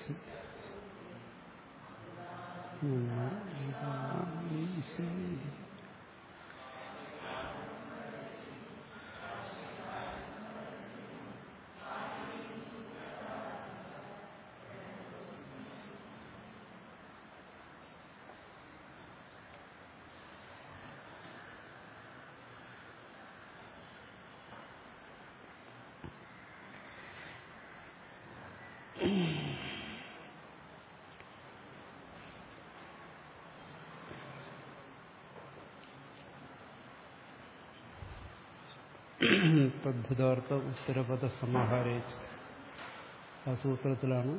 തദ്ധിതാർത്ഥ ഉത്തരപദ സമാഹാരയിച്ച് ആ സൂത്രത്തിലാണ്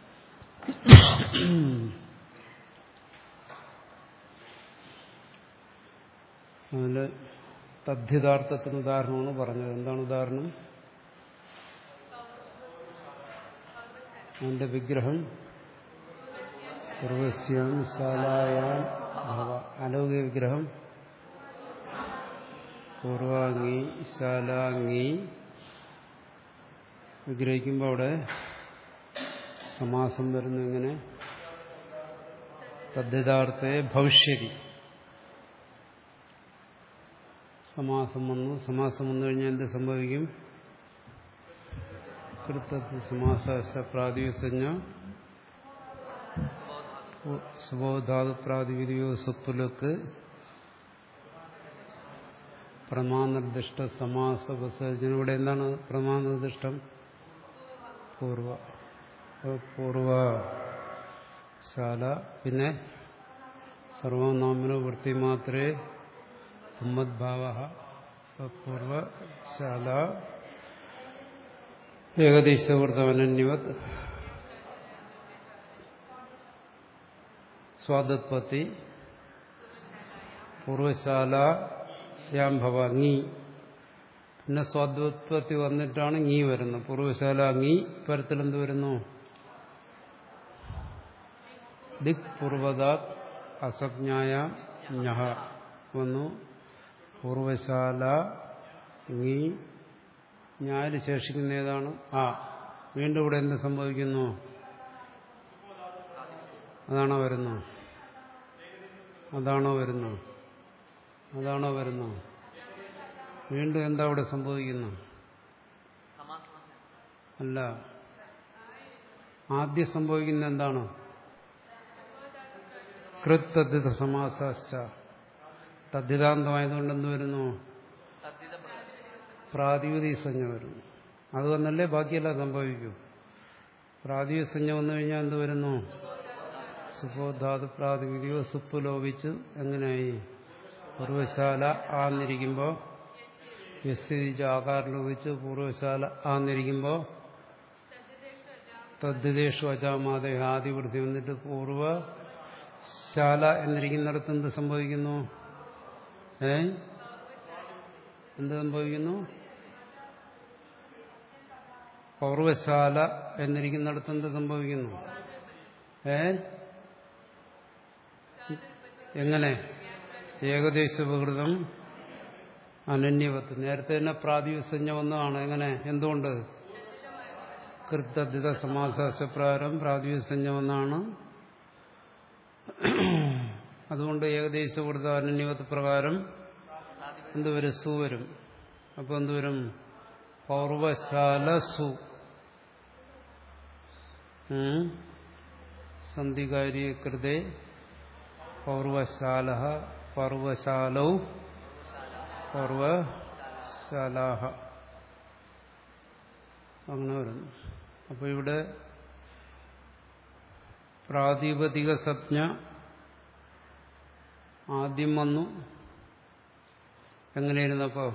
അതിൽ തദ്ധിതാർത്ഥത്തിന് ഉദാഹരണമാണ് പറഞ്ഞത് എന്താണ് ഉദാഹരണം അതിന്റെ വിഗ്രഹം പൂർവസ്യം ശാലായാം ഭവ അലൗകിക വിഗ്രഹം പൂർവാംഗി ശാലാംഗി വിഗ്രഹിക്കുമ്പോൾ അവിടെ സമാസം വരുന്നു ഇങ്ങനെ തദ്ധിതാർത്ഥേ ഭവിഷ്യതി സമാസം വന്നു സമാസം വന്നു കഴിഞ്ഞാൽ എന്ത് സംഭവിക്കും കൃത്യത്തിൽ സമാസ പ്രാതിസഞ്ജ സുബോധാതു പ്രാതിവിധിയോ സുപ്പുലക്ക് പ്രമാനിർദ്ദിഷ്ട സമാസ വിസർജന ഇവിടെ എന്താണ് പ്രമാനിർദ്ദിഷ്ടം പൂർവ പൂർവ ശാല പിന്നെ സർവനാമിനോ വൃത്തി മാത്രേ ഉമ്മദ്ഭാവ പൂർവശാല ഏകദേശവൃത്തമനന്യവത് സ്വാദത്പത്തി പൂർവശാല യാം ഭവ ngി പിന്നെ സ്വാദ്വത്പത്തി വന്നിട്ടാണ് ngി വരുന്നത് പൂർവശാല ngി പരത്തിൽ എന്ത് വരുന്നു ദിക് പൂർവതാത് അസജ്ഞായ ഞഹ വന്നു പൂർവശാല ngി ഞാന് ശേഷിക്കുന്ന ഏതാണ് ആ വീണ്ടും ഇവിടെ എന്ത് സംഭവിക്കുന്നു അതാണോ വരുന്നു അതാണോ വരുന്നു അതാണോ വരുന്നു വീണ്ടും എന്താ അവിടെ സംഭവിക്കുന്നു അല്ല ആദ്യം സംഭവിക്കുന്ന എന്താണ് കൃത് തദ്ധിത സമാസാശ്ച തദ്ധിതാന്തമായതുകൊണ്ട് എന്ത് വരുന്നു പ്രാതിപതിക സംജ്ഞ വരുന്നു അത് വന്നല്ലേ ബാക്കിയെല്ലാം സംഭവിക്കൂ പ്രാതിപതിക സംജ്ഞ വന്നു കഴിഞ്ഞാൽ എന്ത് വരുന്നു സുബോധാതു പ്രാതിപതികോ സുപ്പ് ലോപിച്ച് എങ്ങനെയായി പൂർവശാല ആന്നിരിക്കുമ്പോൾ വിസ്തരിച്ച് ആകാരം ലോപിച്ച് പൂർവശാല ആന്നിരിക്കുമ്പോൾ തദ്ദേശു അജാമാതെ ആദിവൃത്തി വന്നിട്ട് പൂർവ ശാല എന്നിരിക്കുന്നിടത്ത് എന്ത് സംഭവിക്കുന്നു ഏ എന്ത് സംഭവിക്കുന്നു പൗർവശാല എന്നിരിക്കുന്നിടത്ത് എന്ത് സംഭവിക്കുന്നു ഏ എങ്ങനെ ഏകദേശ വികൃതം അനന്യവത്ത് നേരത്തെ തന്നെ പ്രാതിസഞ്ജ വന്നതാണ് എങ്ങനെ എന്തുകൊണ്ട് കൃത്യധിത സമാസപ്രകാരം പ്രാതിസഞ്ജ വന്നാണ് അതുകൊണ്ട് ഏകദേശ വികൃത അനന്യവത്ത് പ്രകാരം എന്തുവരും സു വരും അപ്പൊ എന്തുവരും പൗർവശാല സു സന്ധികാരി കൃതേ പൗർവശാല പർവശാലൗ പർവശാലാഹ അങ്ങനെ വരുന്നു അപ്പൊ ഇവിടെ പ്രാതിപതിക സജ്ഞ ആദ്യം വന്നു എങ്ങനെയായിരുന്നപ്പോ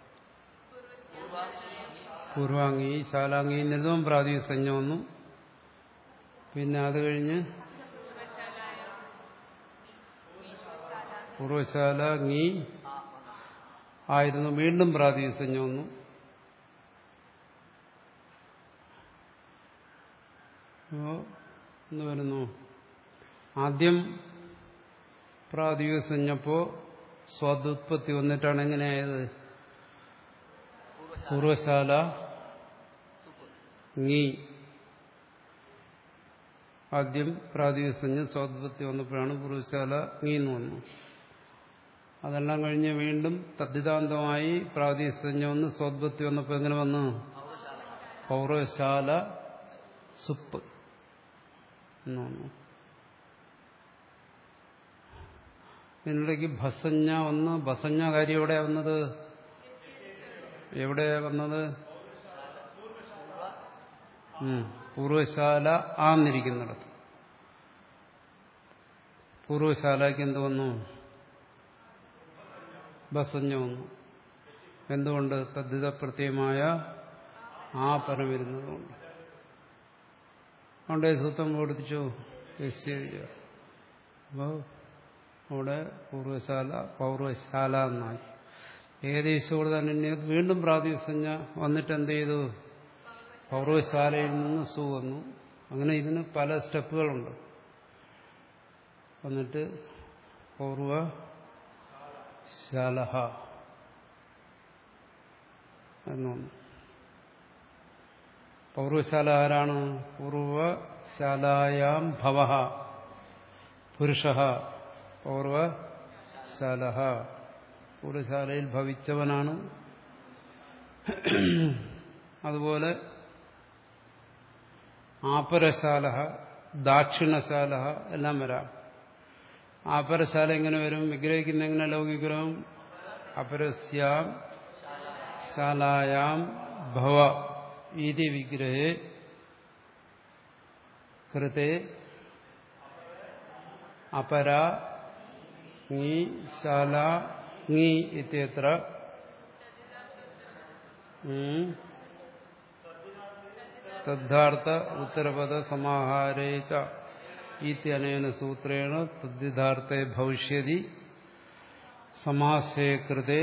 പൂർവാംഗി ശാലാംഗി എന്നിരുന്നതും പ്രാതിപ സഞ്ജ വന്നു പിന്നെ അത് കഴിഞ്ഞ് പൂർവശാല ngി ആയിരുന്നു വീണ്ടും പ്രാതിസഞ്ജ വന്നു എന്ന് വരുന്നു ആദ്യം പ്രാതിസഞ്ജപ്പോ സ്വാദുത്പത്തി വന്നിട്ടാണ് എങ്ങനെയായത് പൂർവശാല ngി ആദ്യം പ്രാതിസഞ്ജ സ്വാതൃത്വത്തി വന്നപ്പോഴാണ് പുരുഷാല നീന്നു വന്നു അതെല്ലാം കഴിഞ്ഞ് വീണ്ടും തദ്ധിതാന്തമായി പ്രാതിസഞ്ജ വന്ന് സ്വാതൃത്വത്തി വന്നപ്പോൾ എങ്ങനെ വന്നു പൗരശാല സുപ്പ് എന്ന് വന്നു ഇതിനിടയ്ക്ക് ഭസഞ്ഞ വന്ന് ഭസഞ്ഞ കാര്യം എവിടെയാ വന്നത് എവിടെയാ വന്നത് ഉം. പൂർവശാല ആന്നിരിക്കുന്നിടത്ത് പൂർവശാലയ്ക്ക് എന്ത് വന്നു ബസഞ്ഞ വന്നു എന്തുകൊണ്ട് തദ്ധിത പ്രത്യയമായ ആ പരം വരുന്നതുകൊണ്ട് അതുകൊണ്ട് ഈ സൂത്രം കൊടുത്തിച്ചു അപ്പോൾ അവിടെ പൂർവശാല പൗർവശാല എന്നായി ഏകദേശം കൂടെ തന്നെ വീണ്ടും പ്രാതിസഞ്ജ വന്നിട്ട് എന്ത് ചെയ്തു പൗർവശാലയിൽ നിന്ന് സു വന്നു അങ്ങനെ ഇതിന് പല സ്റ്റെപ്പുകളുണ്ട് വന്നിട്ട് പൗർവശാലഹ എന്ന് വന്നു പൗർവശാല ആരാണ് പൂർവശാലായാം ഭവ പുരുഷ പൗർവശാല പൂർവശാലയിൽ ഭവിച്ചവനാണ് അതുപോലെ ആപരശാല ദാക്ഷിണശാല എല്ലാം വരാം ആപരശാല എങ്ങനെ വരും വിഗ്രഹിക്കുന്ന എങ്ങനെ ലൗകിഗ്രഹം അപരസ്യാം ശാലായാം ഭവ ഇതി വിഗ്രഹേ കൃത്തെ അപര ങീ ശാല ങീ ഇത്യത്ര ഉം. തദ്ധാർത്ഥ ഉത്തരപദ സമാഹാരേച്ച ഇത്യനേന സൂത്രേണ തദ്ധിതാർത്ഥേ ഭവിഷ്യതി സമാസേ കൃതേ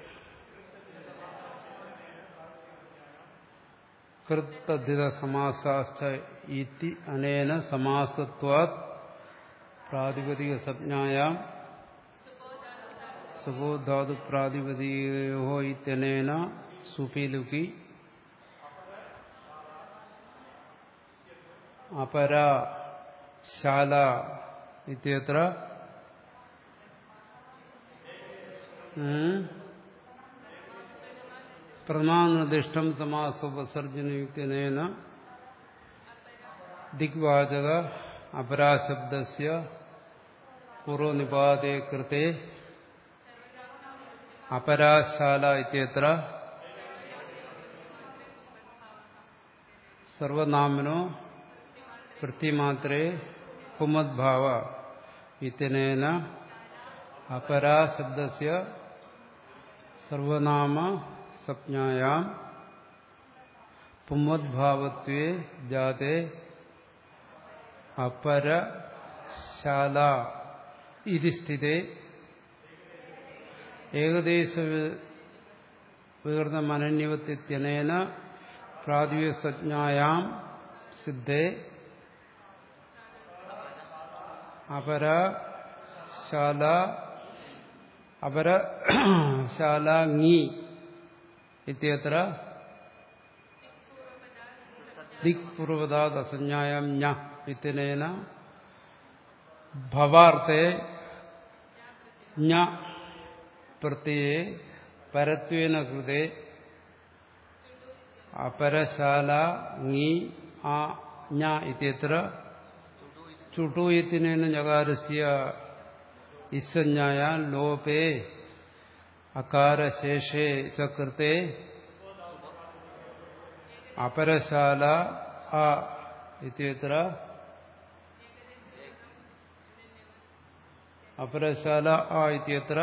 കൃത്തദ്ധിത സമാസാശ്ച ഇതി അനേന സമാസത്വാത് പ്രാതിപതിക സംജ്ഞായാം സുബോധാതു പ്രാതിപതികയോ ഇത്യനേന സുപിലുകി അപര ശാല ഇത്യത്ര പ്രമാനിർദ്ദിഷ്ടം സമാസോപസർജനയുക്തനേന ദിഗ്വാചക അപരാശബ്ദസ്യ പൂർവനിപാതേ കൃത്തെ അപരാശാല ഇത്യത്ര സർവനാമനോ വൃത്തിമാത്രേ പുമദ്ഭാവ ഇത്യനേന അപരാശബ്ദസ്യ സർവനാമ സംജ്ഞായാം പുമദ്ഭാവത്വേ ജാതേ അപരശാല ഇതി സ്ഥിതേ ഏകദേശ വികൃതമനന്യവത്യനേന പ്രാതിപസജ്ഞായാം സിദ്ധേ അപരശാല അപരശാലാങ്ങി ഇത്യത്ര ദിക്പൂർവതാദസഞ്ജായാം ഞ ഇത്യനേന ഭവാർത്ഥേ ഞ പ്രത്യയെ പരത്വേന കൃതേ അപരശാല ങി ആ ഞ ഇത്യത്ര ചുട്ടൂയത്തിനേന ഞകാരസ്യ ഇസഞ്ജായ ലോപേ അകാരശേഷേ ചകൃത്തെ അപരശാല ആ ഇത്യത്ര അപരശാല ആ ഇത്യത്ര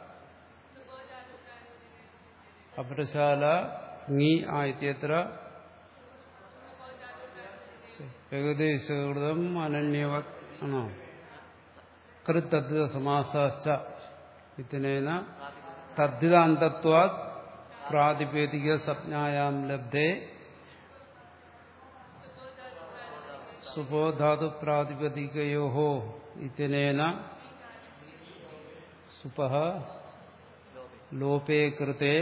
അപരശാല ങി ആ ഇത്യത്ര ഏകദേശകൃതം അനന്യവ ആണോ കൃത്തദ്ധിത സമാസാശ്ച ഇത്തിനേന തദ്ധിതാന്തത്വാത് പ്രാതിപേദിക സംജ്ഞായാം ലബ്ധേ സുബോധാതു പ്രാതിപതികയോ ഇത്തിനേന സുപഹ ലോപേ കൃത്തെ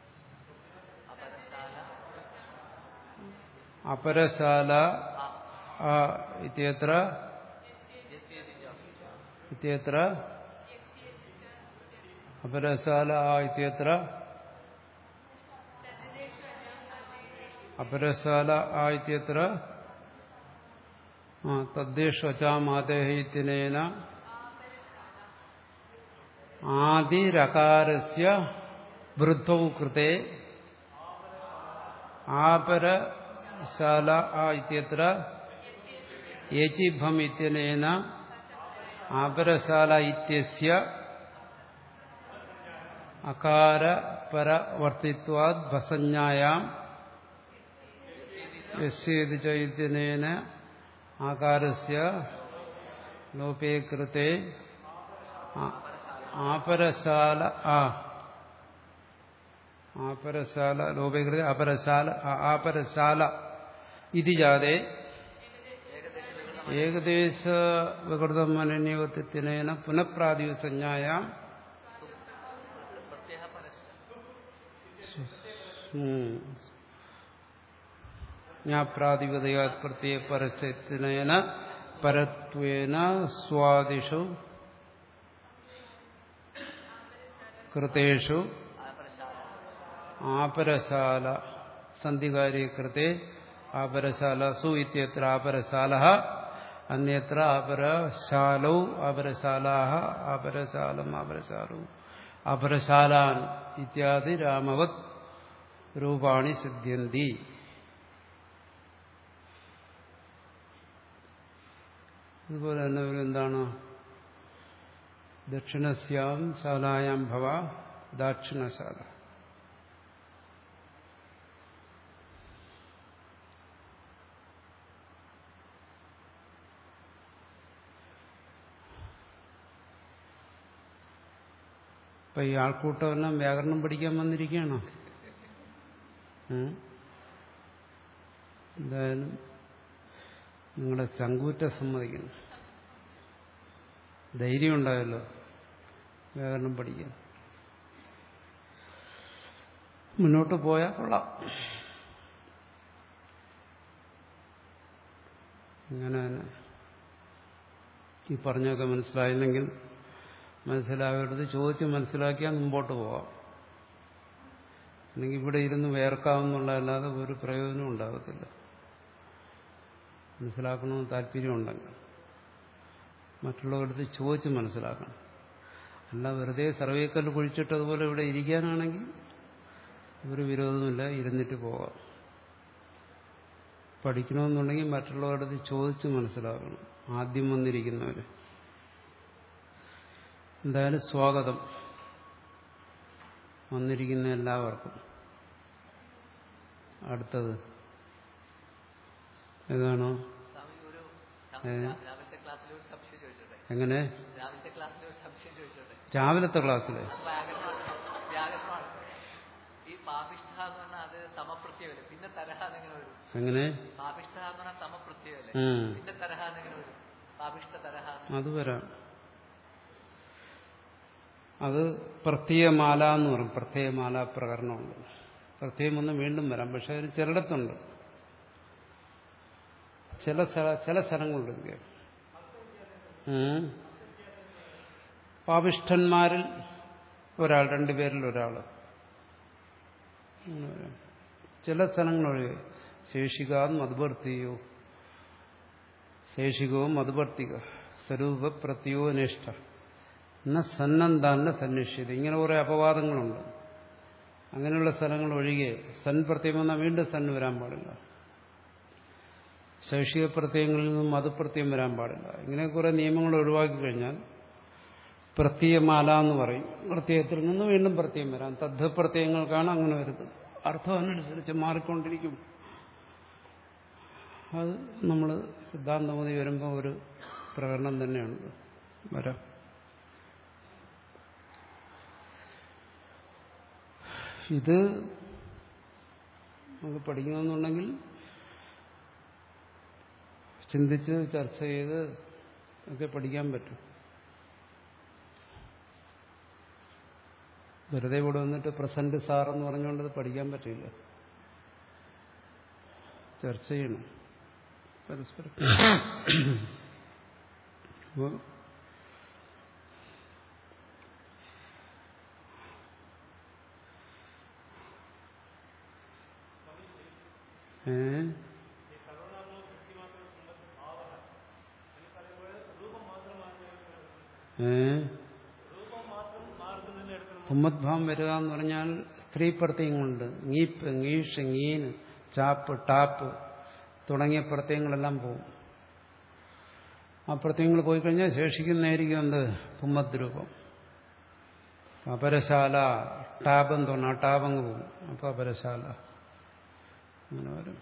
അപരശാല ആ ഇത്യത്ര ഇത്യത്ര അപരസാല ആ ഇത്യത്ര അപരസാല ആ ഇത്യത്ര ആ തദ്ദേശു അച്ചാമാദേഹ ഇത്യനേന ആദിരകാരസ്യ വൃദ്ധൗ കൃതേ ആപരശാല ആ ഇത്യത്ര ഏചിഭം ഇത്യനേന ആപരശാല ഇത്യസ്യ അകാര പരവർത്തിത്വാദ് ഭസഞ്ജായാം യസ്യേതി ചൈത്യനേന ആകാരസ്യ ലോപേ കൃത്തെ ആപരശാല ആ ആപരശാല ലോപേ കൃത്തെ അപരശാല ആപരശാല ഇതി ജാതേ ഏകദേശ വികൃതം മനന്യവത്യത്തിനേന പുനഃപ്രാതിസഞ്ജായാം ജ്ഞാപ്രാതിപതയാത് പ്രത്യേക പരസ്യത്തിനേന പരത്വേന സ്വാദിഷു കൃതേഷു ആപരശാല സന്ധികാരി കൃത്തെ ആപരശാല സു ഇത്യത്ര ആപരശാല അന്യത്ര ആപരശാലൗ ആപരശാലാ ആപരശാലം ആപരശാലൗ അപരശാലാൻ ഇത്യാദി രാമവത് രൂപാണി സിദ്ധ്യന്തി അതുപോലെ തന്നെ ഒരു എന്താണ് ദക്ഷിണസ്യാം ശാലായാം ഭവ ദാക്ഷിണശാല ഇപ്പൊ ഈ ആൾക്കൂട്ടമെല്ലാം വ്യാകരണം പഠിക്കാൻ വന്നിരിക്കുകയാണോ എന്തായാലും നിങ്ങളുടെ ചങ്കൂറ്റ സമ്മതിക്കുന്നു ധൈര്യം ഉണ്ടായല്ലോ വ്യാകരണം പഠിക്കാൻ മുന്നോട്ട് പോയാൽ കൊള്ളാം ഇങ്ങനെ ഈ പറഞ്ഞൊക്കെ മനസ്സിലായില്ലെങ്കിൽ മനസ്സിലാകരുത് ചോദിച്ച് മനസ്സിലാക്കിയാൽ മുമ്പോട്ട് പോവാം അല്ലെങ്കിൽ ഇവിടെ ഇരുന്ന് വേർക്കാവുന്നുള്ളതല്ലാതെ ഒരു പ്രയോജനം ഉണ്ടാകത്തില്ല മനസ്സിലാക്കണമെന്ന് താല്പര്യമുണ്ടെങ്കിൽ മറ്റുള്ളവരടുത്ത് ചോദിച്ച് മനസ്സിലാക്കണം അല്ല വെറുതെ സർവേക്കല്ല് കുഴിച്ചിട്ടതുപോലെ ഇവിടെ ഇരിക്കാനാണെങ്കിൽ ഒരു വിരോധമില്ല ഇരുന്നിട്ട് പോകാം പഠിക്കണമെന്നുണ്ടെങ്കിൽ മറ്റുള്ളവരടുത്ത് ചോദിച്ച് മനസ്സിലാക്കണം ആദ്യം വന്നിരിക്കുന്നവർ എന്തായാലും സ്വാഗതം വന്നിരിക്കുന്ന എല്ലാവർക്കും അടുത്തത് ഏതാണോ സ്വാമി ഒരു ഏ? രാവിലത്തെ ക്ലാസ്സിൽ ഒരു സംശയം ചോദിച്ചോട്ടെ എങ്ങനെ രാവിലത്തെ ക്ലാസ്സിൽ ഒരു സംശയം ചോദിച്ചോട്ടെ രാവിലത്തെ ക്ലാസ്സില് അത് വ്യാകരണമാണ് വ്യാകരണമാണ് ഈ പാപിഷ്ഠ എന്ന് പറഞ്ഞാൽ അത് സമപ്രത്യയല്ലേ പിന്നെ തരഹ എന്നെങ്ങനെ വരും എങ്ങനെ പാപിഷ്ഠ എന്ന് പറഞ്ഞാൽ സമപ്രത്യയല്ലേ ഉം. പിന്നെ തരഹ എന്നെങ്ങനെ വരും പാപിഷ്ഠ തരഹ അത് വരാം അത് പ്രത്യയമാല എന്ന് പറയും പ്രത്യയമാല പ്രകരണമുണ്ട് പ്രത്യയം ഒന്ന് വീണ്ടും വരാം പക്ഷെ അതിന് ചിലയിടത്തുണ്ട് ചില സ്ഥല ചില സ്ഥലങ്ങളുണ്ട് ഉം. പാപിഷ്ഠന്മാരിൽ ഒരാൾ രണ്ടുപേരിൽ ഒരാൾ അങ്ങനെ വരാം. ചില സ്ഥലങ്ങളൊഴികെ ശേഷിക മധുവർത്തിയോ ശേഷികവും മധുവർത്തിക സ്വരൂപ പ്രത്യോ നിഷ്ഠ എന്ന സന്നന്താന്ന സന്വേഷിച്ചത് ഇങ്ങനെ കുറെ അപവാദങ്ങളുണ്ട് അങ്ങനെയുള്ള സ്ഥലങ്ങൾ ഒഴികെ സൻ പ്രത്യം വന്നാൽ വീണ്ടും സന്ന് വരാൻ പാടില്ല ശൈക്ഷിക പ്രത്യയങ്ങളിൽ നിന്നും മതപ്രത്യം വരാൻ പാടില്ല ഇങ്ങനെ കുറെ നിയമങ്ങൾ ഒഴിവാക്കി കഴിഞ്ഞാൽ പ്രത്യയമാല എന്ന് പറയും പ്രത്യയത്തിൽ നിന്ന് വീണ്ടും പ്രത്യയം വരാം തദ്ധ പ്രത്യയങ്ങൾക്കാണ് അങ്ങനെ വരുന്നത് അർത്ഥം അനുസരിച്ച് മാറിക്കൊണ്ടിരിക്കും അത് നമ്മൾ സിദ്ധാന്തമതി വരുമ്പോൾ ഒരു പ്രകടനം തന്നെയുണ്ട് വരാം ഇത് നമുക്ക് പഠിക്കണമെന്നുണ്ടെങ്കിൽ ചിന്തിച്ച് ചർച്ച ചെയ്ത് ഒക്കെ പഠിക്കാൻ പറ്റും വെറുതെ ഇവിടെ വന്നിട്ട് പ്രസന്റ് സാർ എന്ന് പറഞ്ഞുകൊണ്ട് അത് പഠിക്കാൻ പറ്റില്ല ചർച്ച ചെയ്യണം പരസ്പരം അപ്പോ ഏ ഏ ഉമ്മദ്ഭാവം വരിക എന്ന് പറഞ്ഞാൽ സ്ത്രീ പ്രത്യയങ്ങളുണ്ട് ngീപ്പ് ngീഷ് ngീൻ ചാപ്പ് ടാപ്പ് തുടങ്ങിയ പ്രത്യയങ്ങളെല്ലാം പോകും ആ പ്രത്യയങ്ങൾ പോയി കഴിഞ്ഞാൽ ശേഷിക്കുന്നതായിരിക്കും എന്ത് പുമ്മദ് രൂപം അപരശാല ടാബം തോന്നും ആ ടാബങ്ങ് പോകും അപ്പൊ അപരശാല അങ്ങനെ വരും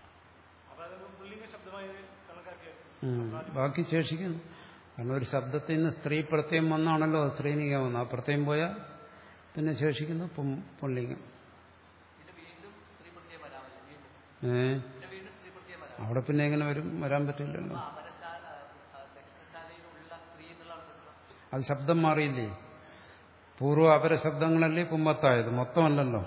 ഉം. ബാക്കി ശേഷിക്കുന്നു കാരണം ഒരു ശബ്ദത്തിൽ നിന്ന് സ്ത്രീ പ്രത്യയം വന്നാണല്ലോ സ്ത്രീലിംഗം വന്നത് ആ പ്രത്യയം പോയാൽ പിന്നെ ശേഷിക്കുന്നു പും- പുല്ലിംഗം പിന്നെ വീണ്ടും സ്ത്രീ പ്രത്യം വരാമല്ലോ വീണ്ടും ഏ പിന്നെ വീണ്ടും സ്ത്രീ പ്രത്യം വരാം അവിടെ പിന്നെ എങ്ങനെ വരും വരാൻ പറ്റില്ലല്ലോ അപരശാല ദക്ഷിണശാലയിലുള്ള സ്ത്രീ എന്നുള്ള അർത്ഥത്തിലാണ് അത് ശബ്ദം മാറിയില്ലേ പൂർവ്വ അപര ശബ്ദങ്ങളല്ലേ പുമ്പത്തായത് മൊത്തമല്ലല്ലോ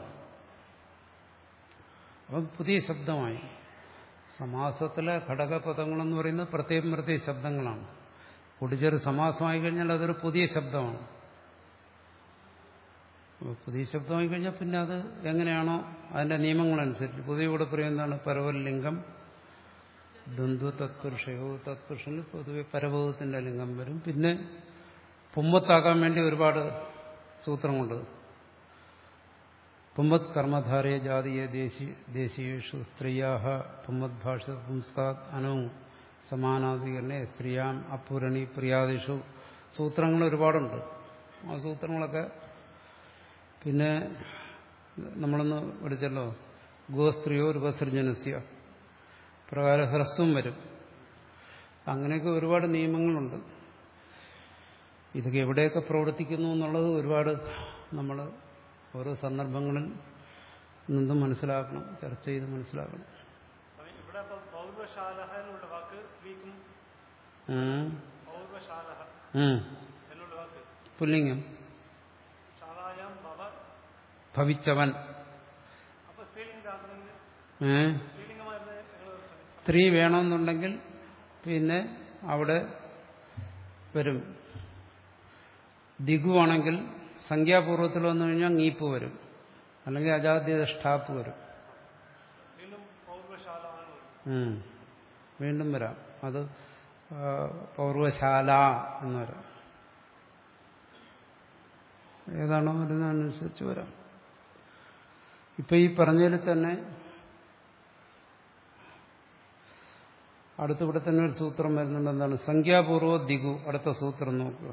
അപ്പം പുതിയ ശബ്ദമായി സമാസത്തിലെ ഘടകപദങ്ങളെന്ന് പറയുന്നത് പ്രത്യേകം പ്രത്യേക ശബ്ദങ്ങളാണ് കുടിച്ചേറ് സമാസമായി കഴിഞ്ഞാൽ അതൊരു പുതിയ ശബ്ദമാണ് അപ്പോൾ പുതിയ ശബ്ദമായി കഴിഞ്ഞാൽ പിന്നെ അത് എങ്ങനെയാണോ അതിന്റെ നിയമങ്ങളനുസരിച്ച് പുതിയ കൂടെ പറയുന്നതാണ് പരവലിംഗം ദ്വന്ദ്വ തത്പുരുഷയോ തത്പുരുഷന് പൊതുവെ പരഭവത്തിന്റെ ലിംഗം വരും പിന്നെ പുമ്പത്താക്കാൻ വേണ്ടി ഒരുപാട് സൂത്രമുണ്ട് പുമ്പത് കർമ്മധാരേ ജാതീയ ദേശീ ദേശീയേഷു സ്ത്രീയാഹ പുമ്പത് ഭാഷ പുംസ്കാത് അനു സമാനാധികരണേ സ്ത്രീയാം അപൂരണി പ്രിയാദിഷു സൂത്രങ്ങൾ ഒരുപാടുണ്ട് ആ സൂത്രങ്ങളൊക്കെ പിന്നെ നമ്മളൊന്ന് പഠിച്ചല്ലോ ഗോസ്ത്രീയോ ഉപസർജനസ്യ പ്രകാരം ഹ്രസ്വം വരും അങ്ങനെയൊക്കെ ഒരുപാട് നിയമങ്ങളുണ്ട് ഇതൊക്കെ എവിടെയൊക്കെ പ്രവർത്തിക്കുന്നു എന്നുള്ളത് ഒരുപാട് നമ്മൾ ഓരോ സന്ദർഭങ്ങളിൽ നിന്നും മനസ്സിലാക്കണം ചർച്ച ചെയ്ത് മനസ്സിലാക്കണം ഇവിടെ ഇപ്പൊ പൗർവശാലഹ എന്നുള്ള വാക്ക് സ്ത്രീക്കും ഉം. പൗർവശാലഹ ഉം. എന്നുള്ള വാക്ക് പുല്ലിംഗം ശാലായാം ഭവ ഭവിച്ചവൻ അപ്പൊ സ്ത്രീലിംഗാക്കണമെങ്കിൽ ഏ സ്ത്രീലിംഗമായിരുന്ന ഞങ്ങൾ ശ്രമിച്ചു സ്ത്രീ വേണമെന്നുണ്ടെങ്കിൽ പിന്നെ അവിടെ വരും ദിഗുവാണെങ്കിൽ സംഖ്യാപൂർവത്തിൽ വന്നു കഴിഞ്ഞാൽ ngീപ്പ് വരും അല്ലെങ്കിൽ അജാദ്യ ഷ്ടാപ്പ് വരും വീണ്ടും പൗർവശാല ആണ് വരുന്നത്. ഉം. വീണ്ടും വരാം അത് ആ, പൗർവശാല എന്ന് വരാം ഏതാണോ വരുന്നതനുസരിച്ച് വരാം ഇപ്പൊ ഈ പറഞ്ഞതിൽ തന്നെ അടുത്തിവിടെ തന്നെ ഒരു സൂത്രം വരുന്നുണ്ട് എന്താണ് സംഖ്യാപൂർവ ദിഗു അടുത്ത സൂത്രം നോക്കുക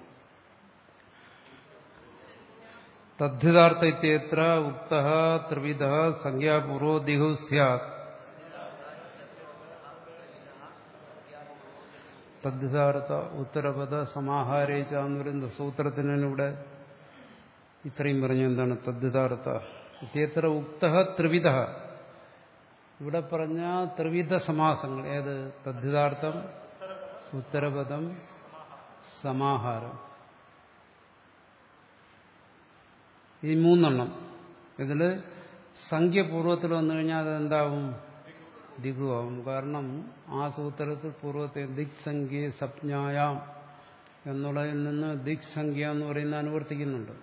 തദ്ധിതാർത്ഥ ഇത്യത്ര ഉക്ത ത്രിവിധ സംഖ്യാപൂർവോ ദിഹു സ്യാത് തദ്ധിതാർത്ഥ ഉത്തരപദ സമാഹാരേച്ച എന്ന് പറയുന്ന സൂത്രത്തിനാണ് ഇവിടെ ഇത്രയും പറഞ്ഞു എന്താണ് തദ്ധിതാർത്ഥ ഇത്യത്ര ഉക്ത ത്രിവിധ ഇവിടെ പറഞ്ഞ ത്രിവിധ സമാസങ്ങൾ ഏത് തദ്ധിതാർത്ഥം ഉത്തരപദം സമാഹാരം ഈ മൂന്നെണ്ണം ഇതില് സംഖ്യപൂർവത്തിൽ വന്നു കഴിഞ്ഞാൽ അതെന്താവും ദിഗുവാകും കാരണം ആ സൂത്രത്തിൽ പൂർവ്വത്തെ ദിക് സംഖ്യ സപ്ഞായാം എന്നുള്ളതിൽ നിന്ന് ദിക് സംഖ്യ എന്ന് പറയുന്ന അനുവർത്തിക്കുന്നുണ്ട്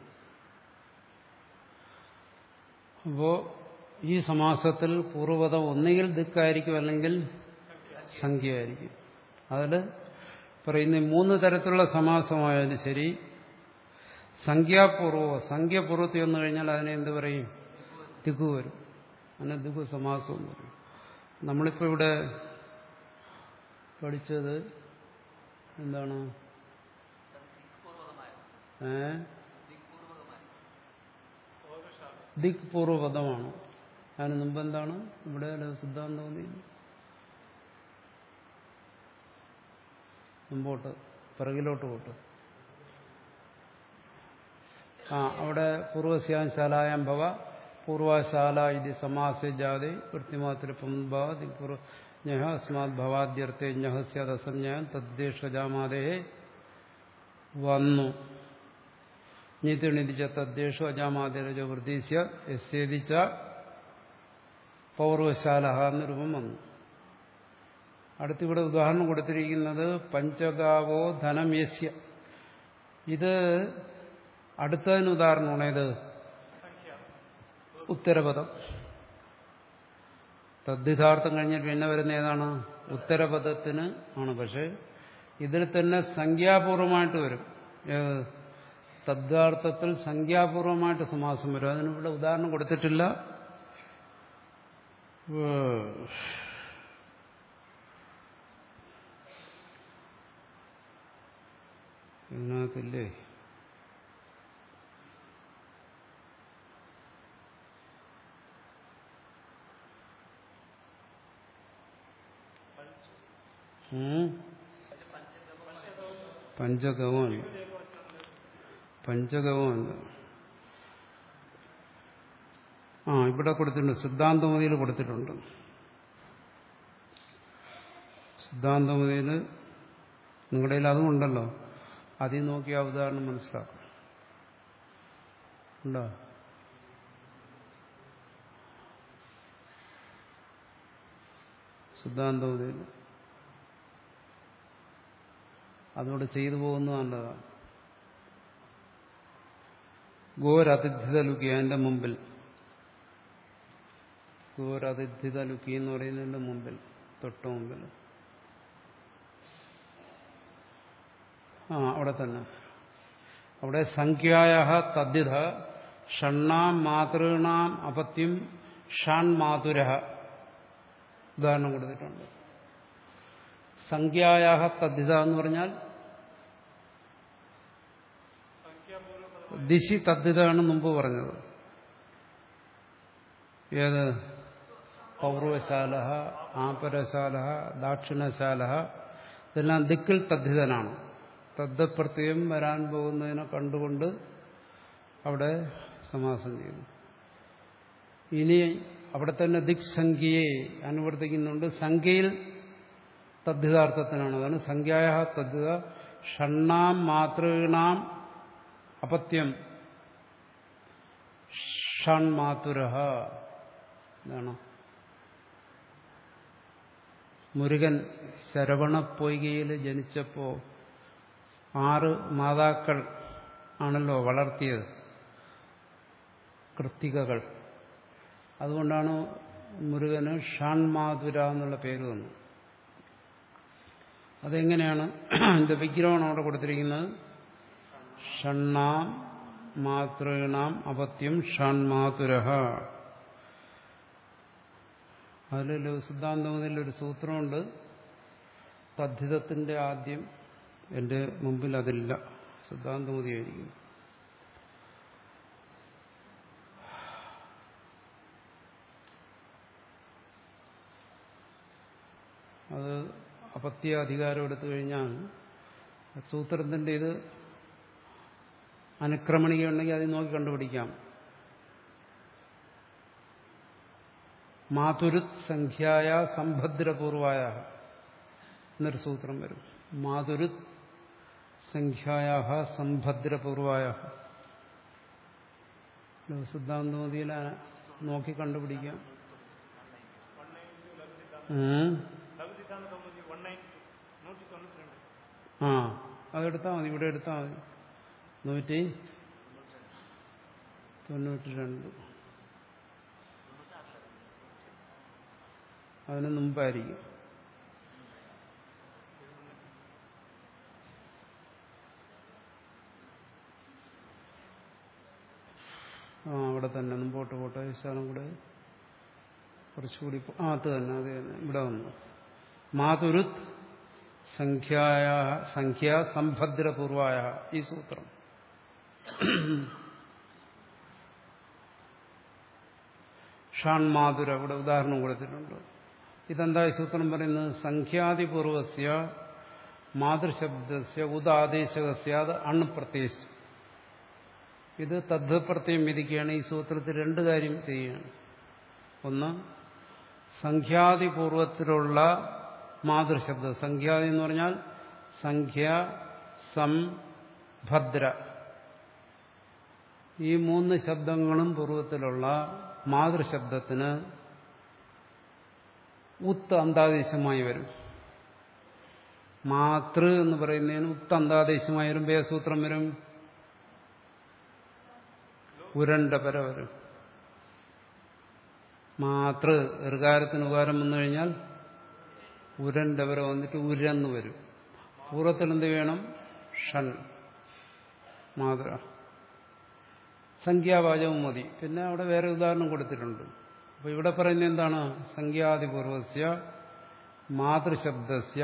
അപ്പോ ഈ സമാസത്തിൽ പൂർവ്വപദം ഒന്നുകിൽ ദിക്കായിരിക്കും അല്ലെങ്കിൽ സംഖ്യയായിരിക്കും അതിൽ പറയുന്ന ഈ മൂന്ന് തരത്തിലുള്ള സമാസമായാലും ശരി സംഖ്യാപൂർവ സംഖ്യപൂർവത്തിൽ വന്നു കഴിഞ്ഞാൽ അതിനെ എന്ത് പറയും ദിഗു വരും അതിനെ ദിഗു സമാസം എന്ന് പറയും നമ്മളിപ്പോൾ ഇവിടെ പഠിച്ചത് എന്താണ് ഏ ദിക് പൂർവപദമാണ് അതിന് മുമ്പ് എന്താണ് ഇവിടെ സിദ്ധാന്തം തോന്നിയത് മുമ്പോട്ട് പിറകിലോട്ട് പോട്ട് ആ അവിടെ പൂർവശാലായം ഭവ പൂർവശാല ഇത് സമാസ ജാതി വൃത്തിമാത്ര പുംഭാതി പൂർവ ഞഹ അസ്മാത് ഭവാദ്യർത്ഥേ ഞഹ സ്യാദസഞ്ജാൻ തദ്ദേശജാമാതേ വന്നു നീതിണിതിച്ച തദ്ദേശു അജാമാതിരജ വൃദ്ധീസ്യ യസ്യതിച്ച പൗർവശാല എന്ന രൂപം വന്നു അടുത്തിവിടെ ഉദാഹരണം കൊടുത്തിരിക്കുന്നത് പഞ്ചഗാവോ ധനം യസ്യ ഇത് അടുത്തതിന് ഉദാഹരണമാണ് ഏത് ഉത്തരപദം തദ്ധിതാർത്ഥം കഴിഞ്ഞിട്ട് പിന്നെ വരുന്ന ഏതാണ് ഉത്തരപദത്തിന് ആണ് പക്ഷെ ഇതിൽ തന്നെ സംഖ്യാപൂർവമായിട്ട് വരും ഏത് തദ്ധാർത്ഥത്തിൽ സംഖ്യാപൂർവമായിട്ട് സമാസം വരും അതിനിവിടെ ഉദാഹരണം കൊടുത്തിട്ടില്ല ഏഹ്. ഇതിനകത്തില്ലേ ഉം. പഞ്ചഗവമല്ല പഞ്ചഗവമല്ല ആ ഇവിടെ കൊടുത്തിട്ടുണ്ട് സിദ്ധാന്തമതിയിൽ കൊടുത്തിട്ടുണ്ട് സിദ്ധാന്തമതിയിൽ നിങ്ങളുടെ കയ്യിൽ അതും ഉണ്ടല്ലോ അതിൽ നോക്കി ആ ഉദാഹരണം മനസ്സിലാക്കും ഉണ്ടോ സിദ്ധാന്തമതിയിൽ അതുകൊണ്ട് ചെയ്തു പോകുന്നത് നല്ലതാണ് ഗോരതിഥിത ലുക്കി അതിന്റെ മുമ്പിൽ ഗോരതിഥിത ലുക്കി എന്ന് പറയുന്നതിന്റെ മുമ്പിൽ തൊട്ട് മുമ്പിൽ ആ അവിടെ തന്നെ അവിടെ സംഖ്യായ തദ്ധിത ഷണ്ണാം മാതൃണാം അപത്യം ഷാൺ മാതുര ഉദാഹരണം കൊടുത്തിട്ടുണ്ട് സംഖ്യായ തദ്ധിത എന്ന് പറഞ്ഞാൽ ദിശി തദ്ധിതാണ് മുമ്പ് പറഞ്ഞത് ഏത് പൗർവശാല ആപരശാല ദാക്ഷിണശാല ഇതെല്ലാം ദിക്കിൽ തദ്ധിതനാണ് തദ്പ്രത്യം വരാൻ പോകുന്നതിനെ കണ്ടുകൊണ്ട് അവിടെ സമാസം ചെയ്യുന്നു ഇനി അവിടെ തന്നെ ദിക് സംഖ്യയെ അനുവർത്തിക്കുന്നുണ്ട് സംഖ്യയിൽ തദ്ധിതാർത്ഥത്തിനാണ് അതാണ് സംഖ്യായ തദ്ധിത ഷണ്ണാം മാതൃണാം അപത്യം ഷൺ മാതുരഹ ഇതാണ് മുരുകൻ ശരവണപ്പൊയ്കയിൽ ജനിച്ചപ്പോ ആറ് മാതാക്കൾ ആണല്ലോ വളർത്തിയത് കൃത്തികകൾ അതുകൊണ്ടാണ് മുരുകന് ഷാൺമാതുര എന്നുള്ള പേര് വന്നത് അതെങ്ങനെയാണ് ഇതിന്റെ വിഗ്രഹമാണ് അവിടെ കൊടുത്തിരിക്കുന്നത് ഷണ്ണാം മാതൃണാം അപത്യം ഷാൺമാതുരഹ അതിൽ സിദ്ധാന്തമതിൽ ഒരു സൂത്രമുണ്ട് തദ്ധിതത്തിന്റെ ആദ്യം എന്റെ മുമ്പിൽ അതില്ല സിദ്ധാന്തമതിയായിരിക്കും അത് അപത്യ അധികാരം എടുത്തു കഴിഞ്ഞാൽ സൂത്രത്തിന്റെ ഇത് അനുക്രമണിക ഉണ്ടെങ്കിൽ അത് നോക്കി കണ്ടുപിടിക്കാം മാതുരുത് സംഖ്യായ സംഭദ്രപൂർവായ എന്നൊരു സൂത്രം വരും മാതുരുത് സംഖ്യായ സംഭദ്രപൂർവായ സിദ്ധാന്തമതിയിൽ നോക്കി കണ്ടുപിടിക്കാം ഉം. ലഘുസിദ്ധാന്ത കൗമുദി വൺ നയൻ നൂറ്റി തൊണ്ണൂറ്റി രണ്ട് ആ അതെടുത്താൽ മതി ഇവിടെ എടുത്താൽ മതി നൂറ്റി തൊണ്ണൂറ്റി രണ്ട് അതിന് മുമ്പായിരിക്കും ആ അവിടെ തന്നെ മുമ്പോട്ട് പോട്ടെ ശാലം കൂടെ കുറച്ചുകൂടി പോ- ആ അത് തന്നെ അത് തന്നെ ഇവിടെ വന്നു മാതുരുത് സംഖ്യായ സംഖ്യ സംഭദ്രപൂർവായ ഈ സൂത്രം ഷാൺ മാതുര ഇവിടെ ഉദാഹരണം കൊടുത്തിട്ടുണ്ട് ഇതെന്താ ഈ സൂത്രം പറയുന്നത് സംഖ്യാതിപൂർവസ്യ മാതൃശബ്ദസ്യ ഉദാദേശകസ്യ അത് അണ് പ്രത്യേകിച്ച് ഇത് തദ്ധ പ്രത്യം വിധിക്കുകയാണ് ഈ സൂത്രത്തിൽ രണ്ട് കാര്യം ചെയ്യുകയാണ് ഒന്ന് സംഖ്യാതിപൂർവത്തിലുള്ള മാതൃശബ്ദം സംഖ്യാതി എന്ന് പറഞ്ഞാൽ സംഖ്യ സം ഭദ്ര ഈ മൂന്ന് ശബ്ദങ്ങളും പൂർവ്വത്തിലുള്ള മാതൃശബ്ദത്തിന് ഉത്ത് അന്താദേശമായി വരും മാതൃ എന്ന് പറയുന്നതിന് ഉത്തന്താദേശമായി വരും ബേസൂത്രം വരും ഉരണ്ട പര വരും മാതൃ ഋകാരത്തിന് ഉപകാരം വന്നു കഴിഞ്ഞാൽ ഉരണ്ട പര വന്നിട്ട് ഉരന്ന് വരും പൂർവ്വത്തിൽ എന്ത് വേണം ഷൻ മാതൃ സംഖ്യാവാചകം മതി പിന്നെ അവിടെ വേറെ ഉദാഹരണം കൊടുത്തിട്ടുണ്ട് അപ്പൊ ഇവിടെ പറയുന്നത് എന്താണ് സംഖ്യാതിപൂർവസ്യ മാതൃശബ്ദസ്യ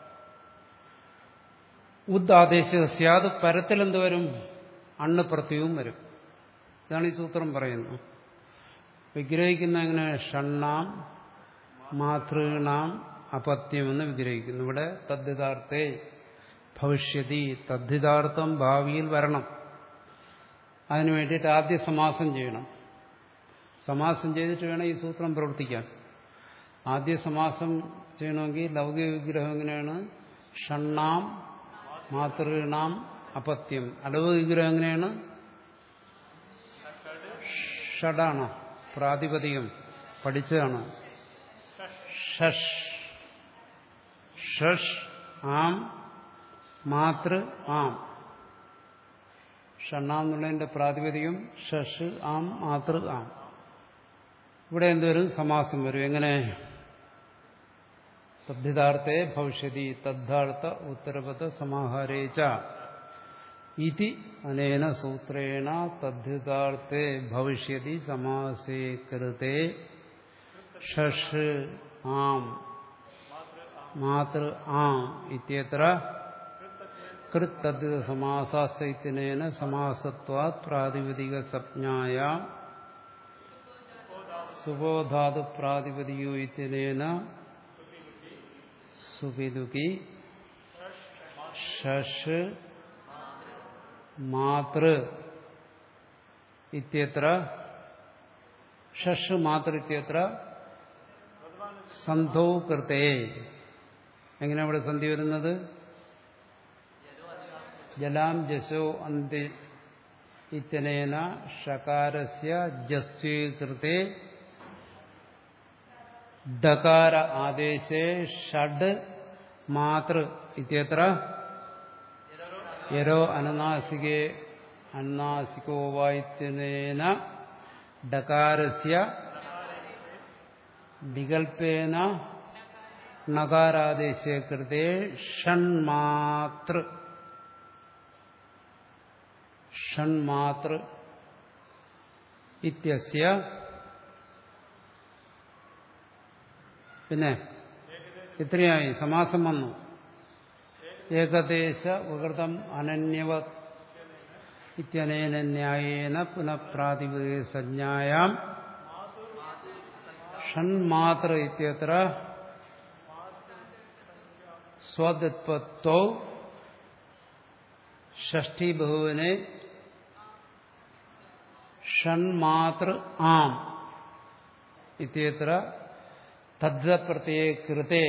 ഉദ്ദേശസ്യ അത് പരത്തിൽ എന്ത് വരും അണ്ണ് പ്രത്യവും വരും ഇതാണ് ഈ സൂത്രം പറയുന്നത് വിഗ്രഹിക്കുന്ന എങ്ങനെ ഷണ്ണാം മാതൃണാം അപത്യമെന്ന് വിഗ്രഹിക്കുന്നു ഇവിടെ തദ്ധിതാർത്ഥേ ഭവിഷ്യതി തദ്ധിതാർത്ഥം ഭാവിയിൽ വരണം അതിനു വേണ്ടിയിട്ട് ആദ്യ സമാസം ചെയ്യണം സമാസം ചെയ്തിട്ട് വേണം ഈ സൂത്രം പ്രവർത്തിക്കാൻ ആദ്യ സമാസം ചെയ്യണമെങ്കിൽ ലൗകിക വിഗ്രഹം എങ്ങനെയാണ് ഷണ്ണാം മാതൃണാം അപത്യം അലവ് വിഗ്രഹം എങ്ങനെയാണ് ഷഡാണ് പ്രാതിപതികം പഠിച്ചതാണ് ഷഷ് ഷഷ് ആം മാതൃ ആം ഷണ്ണാം എന്നുള്ളതിന്റെ പ്രാതിപതികം ഷഷ് ആം മാതൃ ആം ഇവിടെ എന്തൊരു സമാസം വരും എങ്ങനെ തദ്ധിതാർത്ഥേ ഭവിഷ്യതി തദ്ധാർത്ഥ ഉത്തരപദ സമാഹാരേച്ച ഇതി അനേന സൂത്രേണ തദ്ധിതാർത്ഥേ ഭവിഷ്യതി സമാസേ കൃതേ ഷഷ് ആം മാതൃ ആം ഇത്യത്ര കൃത്തദ്ധിത സമാസാശ്ചൈത്യനേന സമാസത്വാത് പ്രാതിപതിക സംജ്ഞായ സുബോധാതു പ്രാതിപതിയോ ഇത്യനേന സുപിതുകി ഷഷ് മാതൃ ഇത്യത്ര ഷഷ് മാതൃ ഇത്യത്ര സന്ധൗ കൃതേ എങ്ങനെ അവിടെ സന്ധി വരുന്നത് ജലാം ജസോ അന്തി ഇത്യനേന ഷകാരസ്യ ജസ്വീകൃതേ ഡകാര ആദേശേ ഷഡ് മാതൃ ഇത്യത്ര യരോ അനനാസികേ അന്നാസികോ വായിത്യനേന ഡകാരസ്യ വികൽപ്പേന നകാരാദേശേ കൃതേ ഷൺമാതൃ ഷൺമാതൃ ഇത്യസ്യ പിന്നെ ഇത്രയായി സമാസം വന്നു ഏകദേശ വികൃതം അനന്യവ ഇത്യനേന ന്യായേന പുനഃപ്രാതിപതിക സംജ്ഞായാം ഷൺമാത്ര ഇത്യത്ര സ്വദത്വത്വ ഷഷ്ടി ബഹുവിനെ ഷൺമാതൃ ആം ഇത്യത്ര തദ്പ്രത്യേ കൃതേ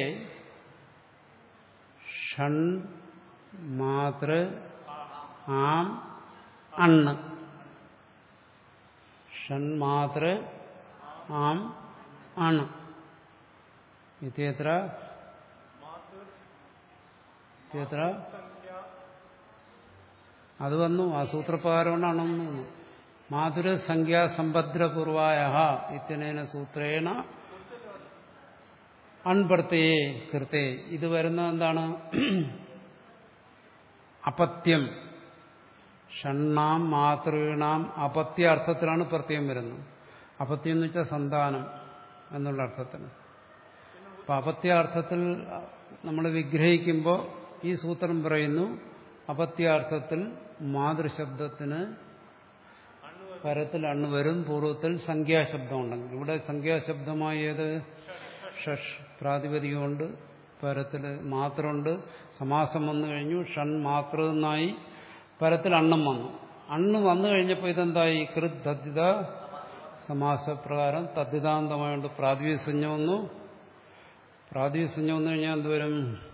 ഷൺ മാതൃ ആം അണ്ണ് ഷൺമാതൃ ആം ആണ് ഇത്യത്ര ഇത്യത്ര അത് വന്നു ആ സൂത്രപ്രകാരമാണ് വന്നു മാധുര സംഖ്യാസമ്പദ്രപൂർവായ ഇത്യനേന സൂത്രേണ അൺപ്രത്യേ കൃത്തേ ഇത് വരുന്നത് എന്താണ് അപത്യം ഷണ്ണാം മാതൃണാം അപത്യാർത്ഥത്തിലാണ് പ്രത്യം വരുന്നത് അപത്യം എന്ന് വെച്ചാൽ സന്താനം എന്നുള്ള അർത്ഥത്തിന് അപ്പൊ അപത്യാർത്ഥത്തിൽ നമ്മൾ വിഗ്രഹിക്കുമ്പോൾ ഈ സൂത്രം പറയുന്നു അപത്യാർത്ഥത്തിൽ മാതൃശബ്ദത്തിന് പരത്തിൽ അണ്ണ് വരും പൂർവ്വത്തിൽ സംഖ്യാശബ്ദം ഉണ്ടെങ്കിൽ ഇവിടെ സംഖ്യാശബ്ദമായി ഏത് ഷഷ് പ്രാതിപതികമുണ്ട് പരത്തിൽ മാത്രമുണ്ട് സമാസം വന്നു കഴിഞ്ഞു ഷൺ മാത്ര എന്നായി പരത്തിൽ അണ്ണം വന്നു അണ്ണ് വന്നു കഴിഞ്ഞപ്പോൾ ഇതെന്തായി കൃത് തദ്ധിത സമാസപ്രകാരം തദ്ധിതാന്തമായുണ്ട് പ്രാതിപതിക സംജ്ഞ വന്നു പ്രാതിപതിക സംജ്ഞ വന്നു കഴിഞ്ഞാൽ എന്തുവരും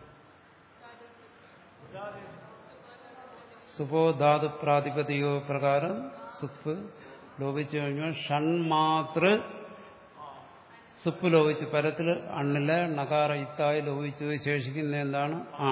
സുബോധാതു പ്രാതിപതിക പ്രകാരം സുപ്പ് ലോപിച്ചു കഴിഞ്ഞാൽ ഷൺമാതൃ സുപ്പ് ലോപിച്ച് പരത്തിൽ അണ്ണില് നകാര ഇത്തായി ലോപിച്ചത് ശേഷിക്കുന്ന എന്താണ് ആ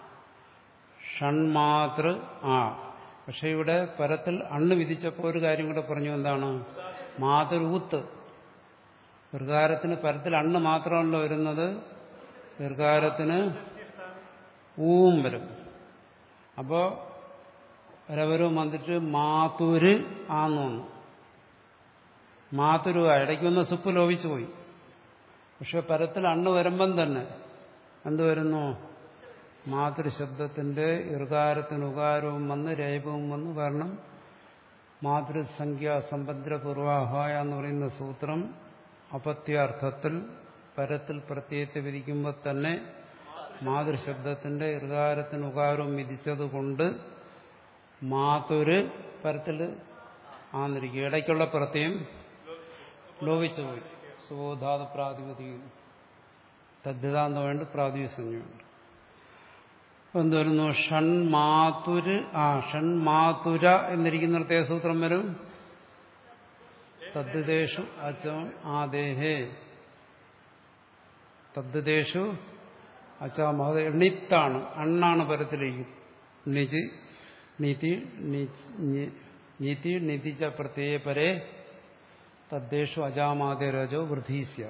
ഷൺമാതൃ ആ പക്ഷെ ഇവിടെ പരത്തിൽ അണ്ണ് വിധിച്ചപ്പോൾ ഒരു കാര്യം കൂടെ പറഞ്ഞു എന്താണ് മാതൃഊത്ത് ദീർഘാരത്തിന് പരത്തിൽ അണ്ണ് മാത്രമല്ല വരുന്നത് ദീർഘാരത്തിന് ഊവും വരും അപ്പോ രവരും വന്നിട്ട് മാതുര് ആന്ന് വന്നു മാതുരുവ ഇടയ്ക്കൊന്ന് സുപ്പ് ലോപിച്ചു പോയി പക്ഷെ പരത്തിൽ അണ്ണ് വരുമ്പം തന്നെ എന്ത് വരുന്നു മാതൃശബ്ദത്തിന്റെ ഇർകാരത്തിന് ഉകാരവും വന്ന് രൈപവും വന്നു കാരണം മാതൃസംഖ്യ സമ്പദ്ര പൂർവാഹായ എന്ന് പറയുന്ന സൂത്രം അപത്യാർത്ഥത്തിൽ പരത്തിൽ പ്രത്യയത്തെ വിധിക്കുമ്പോൾ തന്നെ മാതൃശബ്ദത്തിന്റെ ഇർകാരത്തിന് ഉകാരവും വിധിച്ചതുകൊണ്ട് മാതുര് പരത്തിൽ ആന്നിരിക്കും ഇടയ്ക്കുള്ള പ്രത്യയം ലോപിച്ചുപോയി സുബോധാത പ്രാതിപതികം തദ്ധിതാന്തം വേണ്ട പ്രാതിപസഞ്ജമുണ്ട് എന്ത് വരുന്നു ഷൺമാതുര് ആ ഷൺമാതുര എന്നിരിക്കുന്നിടത്തെ സൂത്രം വരും തദ്ദേശു അച്ചം ആദേഹേ തദ്ദേശു അച്ചാമഹത് എണ്ണിത്താണ് അണ്ണാണ് പരത്തിലേക്ക് നിജ് നീതി നീതി നിതിച്ച പ്രത്യയ പരേ തദ്ദേശു അജാമാദേ രജോ വൃദ്ധീസ്യ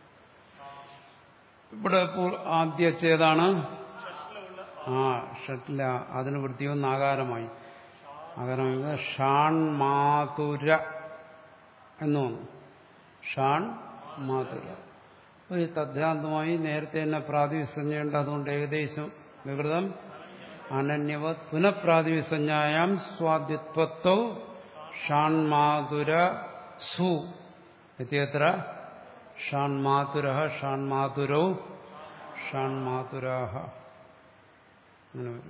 ഇവിടെ ഇപ്പോൾ ആദ്യത്തേതാണ് ആ ഷട്ടില അതിന് വൃത്തിയൊന്ന് ആകാരമായി ആകാരമായി ഷാൺ മാതുര എന്ന് വന്നു ഷാൺ മാതുര ഒരു തദ്ധാന്തമായി നേരത്തെ തന്നെ പ്രാതിവിസഞ്ജയുണ്ട് അതുകൊണ്ട് ഏകദേശം വികൃതം അനന്യവത് പുനഃപ്രാതിവിസഞ്ജായാം സ്വാദ്യത്വത്തോ ഷാൺമാതുര സു എത്തിയത്ര ഷാൺമാതുര ഷാൺമാതുരോ ഷാൺമാതുരാഹ അങ്ങനെ വരും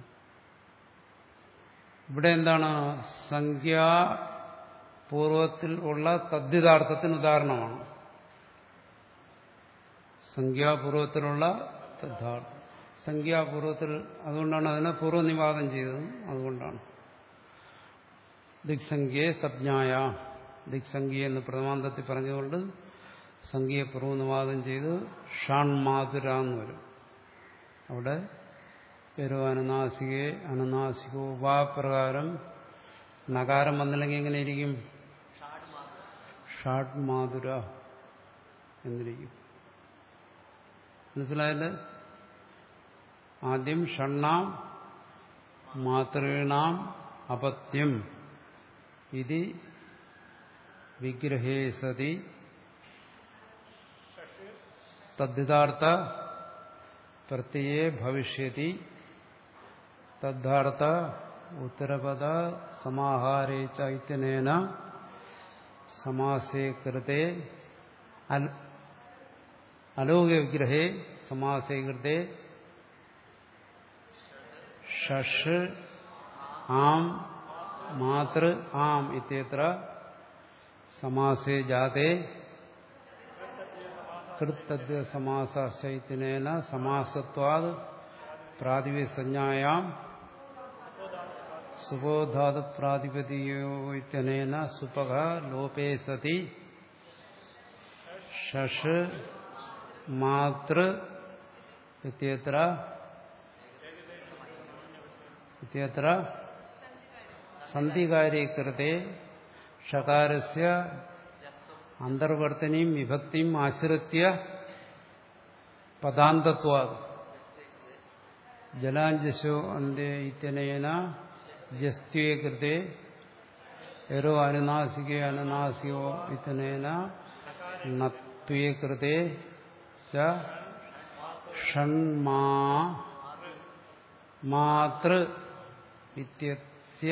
ഇവിടെ എന്താണ് സംഖ്യാപൂർവത്തിൽ ഉള്ള തദ്ധിതാർത്ഥത്തിന് ഉദാഹരണമാണ് സംഖ്യാപൂർവത്തിലുള്ള തദ്ധാർത്ഥം സംഖ്യാപൂർവത്തിൽ അതുകൊണ്ടാണ് അതിനെ പൂർവ്വനിവാദം ചെയ്തത് അതുകൊണ്ടാണ് ദിക്സംഖ്യയെ സജ്ഞായ ദിക്സംഖ്യ എന്ന് പ്രഥമാന്തത്തിൽ പറഞ്ഞുകൊണ്ട് സംഖ്യയെ പൂർവ്വനിവാദം ചെയ്ത് ഷാൺമാതുര എന്ന് വരും അവിടെ പേരോ അനുനാസികെ അനുനാസികോ ഉപാപ്രകാരം നകാരം വന്നില്ലെങ്കിൽ എങ്ങനെ ഇരിക്കും ഷാഡ് മാതുര എന്നിരിക്കും മനസ്സിലായല്ലേ ആദ്യം ഷണ്ണാം മാതൃണാം അപത്യം ഇത് വിഗ്രഹേ സതി തദ്ധിതാർത്ഥ പ്രത്യയേ ഭവിഷ്യതി തദ്ധാർത്ഥ ഉത്തരപദ സമാഹാരേ ചൈത്യനേന സമാസേ കൃതേ അലോക വിഗ്രഹേ സമാസേ കൃതേ ഷഷ് ആം മാതൃ ആം ഇത്യത്ര സമാസേ ജാതേ കൃത്തദ്യ സമാസൈത്തിനേന സമാസത്വാത് പ്രാതിപസഞ്ജായാം സുബോധാത് പ്രാതിപതിയോനേന സുപക ലോപേ സതി ഷഷ് മാതൃ ഇത്യത്ര ഇത്യത്ര സന്ധികാര്യകൃത്തെ ഷകാരസ്യ അന്തർവർത്തനയും വിഭക്തിയും ആശ്രിത്യ പദാന്തത്വ ജലാഞ്ജസോ അന്ത്യ ഇത്യനേന ജസ്ത്വേ കൃത്തെ എരോ അനുനാസികേ അനുനാസികോ ഇത്യനേന നത്വേ കൃത്തെ ച ഷൺമാ മാതൃ ഇത്യസ്യ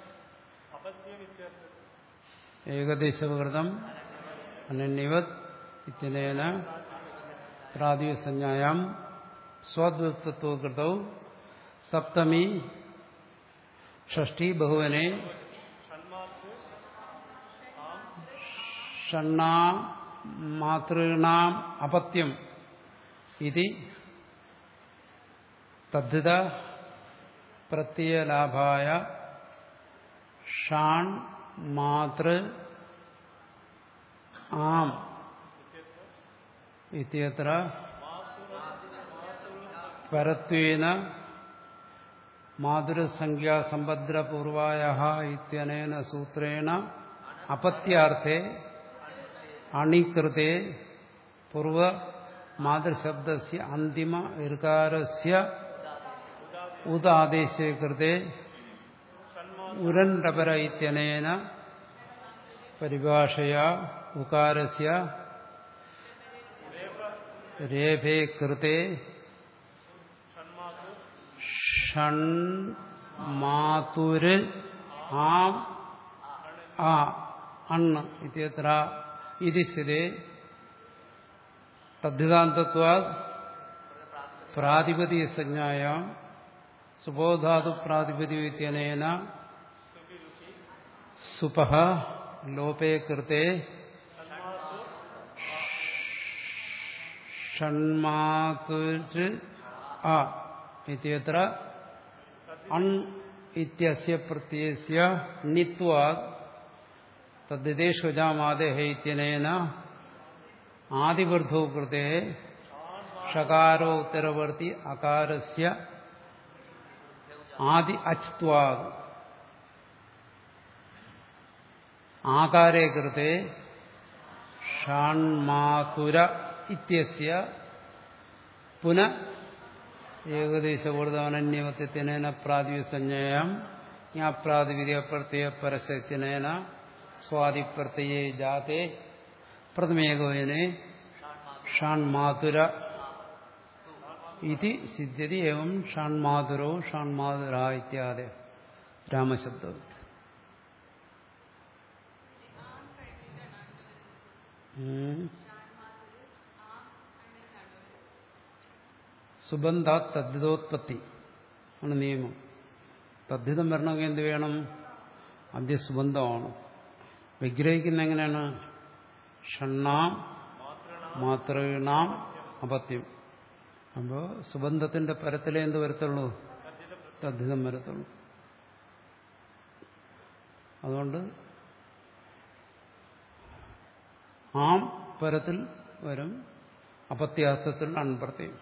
ഏകദേശവികൃതം അനന്യവത് ഇത്യനേന പ്രാതിസഞ്ജായാം സ്വാദ്വൃത്തത്വകൃതൗ സപ്തമി ഷഷ്ടി ബഹുവനെ ഷണ്ണാ മാതൃണാം അപത്യം ഇതി തദ്ധിത പ്രത്യയലാഭായ ഷാൺ മാതൃ ആം ഇത്യത്ര പരത്വേന മാതുരസംഖ്യാസമ്പദ്രപൂർവായ ഇത്യനേന സൂത്രേണ അപത്യാർത്ഥേ അണികൃതേ പൂർവ മാതൃശബ്ദസ്യ അന്തിമ ഇർകാരസ്യ ഉദാദേശേ കൃതേ ഉരണ്ടപര ഇത്യനേന പരിഭാഷയാ ഉകാരസ്യ രേഭേ കൃതേ ഷൺമാതുര് ആം ആ അണ്ണ് ഇത്യത്ര ഇതി സ്ഥിതേ തദ്ധിതാന്തത്വാ പ്രാതിപതികസഞ്ജായാം സുബോധാതു പ്രാതിപതിക ഇത്യനേന സുപഹ ലോപേ കൃതേ ഷൺമാതുര് ആ ഇത്യത്ര അൺ ഇത്യസ്യ പ്രത്യയസ്യ നിത്വാത് തദ്ദേശുജാമാദേഹ ഇത്യനേന ആദിവൃദ്ധോ കൃതേ ഷകാരോ ഉത്തരവർത്തി അകാരസ്യ ആദി അച്ത്വാത് ആകാരേ കൃതേ ഷാൺമാതുര ഇത്യസ്യ പുന ഏകദേശബോധവനന്യവത്യത്തിനേന പ്രാതിസഞ്ജയം ജ്ഞാപ്രാതിവിദ്യ പ്രത്യയ പരസ്യത്തിനേന സ്വാതിപ്രത്യയേ ജാതേ പ്രഥമേകോയനെ ഷാൺമാതുര ഇതി സിദ്ധ്യതി ഏവം ഷാൺമാതുരോ ഷാൺമാതുര ഇത്യാദി രാമശബ്ദം സുബന്ധ തദ്ധിതോത്പത്തി ആണ് നിയമം തദ്ധിതം വരണമെങ്കിൽ എന്ത് വേണം ആദ്യ സുബന്ധമാണ് വിഗ്രഹിക്കുന്ന എങ്ങനെയാണ് ഷണ്ണാം മാത്രണാം അപത്യം അപ്പോൾ സുബന്ധത്തിന്റെ പരത്തിലേ എന്ത് വരത്തുള്ളൂ തദ്ധിതം വരത്തുള്ളൂ അതുകൊണ്ട് ആം പരത്തിൽ വരും അപത്യാർത്ഥത്തിൽ അൺപ്രത്യം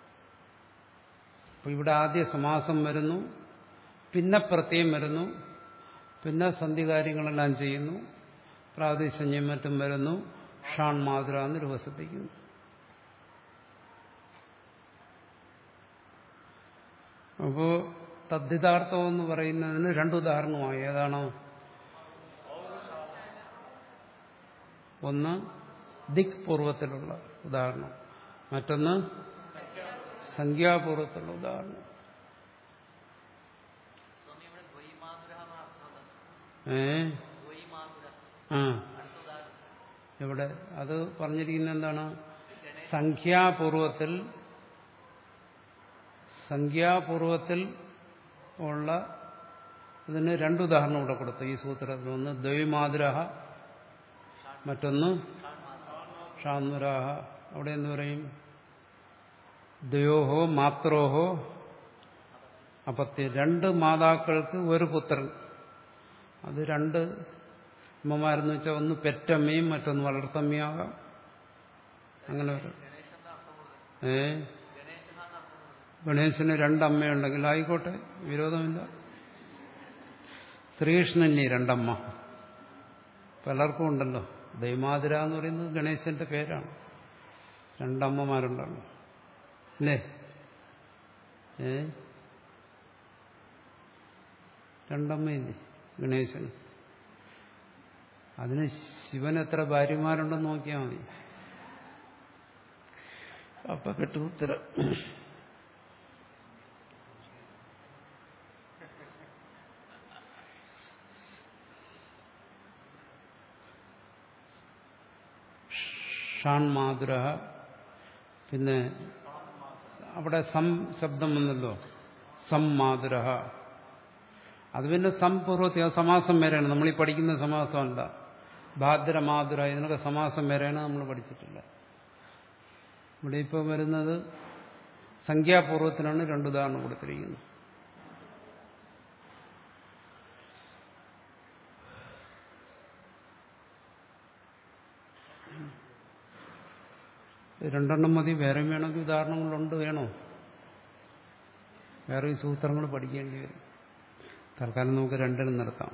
അപ്പൊ ഇവിടെ ആദ്യ സമാസം വരുന്നു പിന്നെ പ്രത്യയം വരുന്നു പിന്നെ സന്ധി കാര്യങ്ങളെല്ലാം ചെയ്യുന്നു പ്രാദേശികം മറ്റും വരുന്നു ഷാൺ മാതുര എന്ന് രൂപസിദ്ധിക്കുന്നു അപ്പോ തദ്ധിതാർത്ഥം എന്ന് പറയുന്നതിന് രണ്ട് ഉദാഹരണമായി ഏതാണോ ഒന്ന് ദിക് പൂർവത്തിലുള്ള ഉദാഹരണം മറ്റൊന്ന് സംഖ്യാപൂർവത്തിലുള്ള ഉദാഹരണം സ്വാമി ഇവിടെ ദ്വൈമാതുര എന്ന അർത്ഥമുണ്ട് ഏ ദ്വൈമാതുര ആ അടുത്ത ഉദാഹരണം ഇവിടെ അത് പറഞ്ഞിരിക്കുന്ന എന്താണ് സംഖ്യാപൂർവത്തിൽ സംഖ്യാപൂർവത്തിൽ ഉള്ള ഇതിന് രണ്ട് ഉദാഹരണം ഇവിടെ കൊടുത്തു ഈ സൂത്രത്തിൽ ഒന്ന് ദ്വൈമാതുരഹ മറ്റൊന്ന് ഷാന്നുരാഹ അവിടെ എന്ന് പറയും ദ്വയോഹോ മാത്രോഹോ അപത്യം രണ്ട് മാതാക്കൾക്ക് ഒരു പുത്രൻ അത് രണ്ട് അമ്മമാരെന്ന് വെച്ചാൽ ഒന്ന് പെറ്റമ്മയും മറ്റൊന്ന് വളർത്തമ്മയാകാം അങ്ങനെ ഒരു ഏ ഗണേശന് രണ്ടമ്മയുണ്ടെങ്കിൽ ആയിക്കോട്ടെ വിരോധമില്ല ശ്രീകൃഷ്ണന് രണ്ടമ്മ പലർക്കും ഉണ്ടല്ലോ ദൈമാതിര എന്ന് പറയുന്നത് ഗണേശന്റെ പേരാണ് രണ്ടമ്മമാരുണ്ടല്ലോ അല്ലേ ഏ രണ്ടമ്മയില്ലേ ഗണേശൻ അതിന് ശിവൻ എത്ര ഭാര്യമാരുണ്ടെന്ന് നോക്കിയാൽ മതി അപ്പൊ കിട്ടും ഉത്തരം ഷാൺ മാതുര പിന്നെ അവിടെ സം ശബ്ദം വന്നല്ലോ സം മാതുര അത് പിന്നെ സംപൂർവത്തി സമാസം വരെയാണ് നമ്മൾ ഈ പഠിക്കുന്ന സമാസമല്ല ഭാദ്ര മാതുര ഇതിനൊക്കെ സമാസം വരെയാണ് നമ്മൾ പഠിച്ചിട്ടില്ല ഇവിടെ ഇപ്പോൾ വരുന്നത് സംഖ്യാപൂർവത്തിനാണ് രണ്ടുദാഹരണം കൊടുത്തിരിക്കുന്നത് രണ്ടെണ്ണം മതി വേറെ വേണമെങ്കിൽ ഉദാഹരണങ്ങളുണ്ട് വേണോ വേറെ ഈ സൂത്രങ്ങൾ പഠിക്കേണ്ടി വരും തൽക്കാലം നമുക്ക് രണ്ടിനും നിർത്താം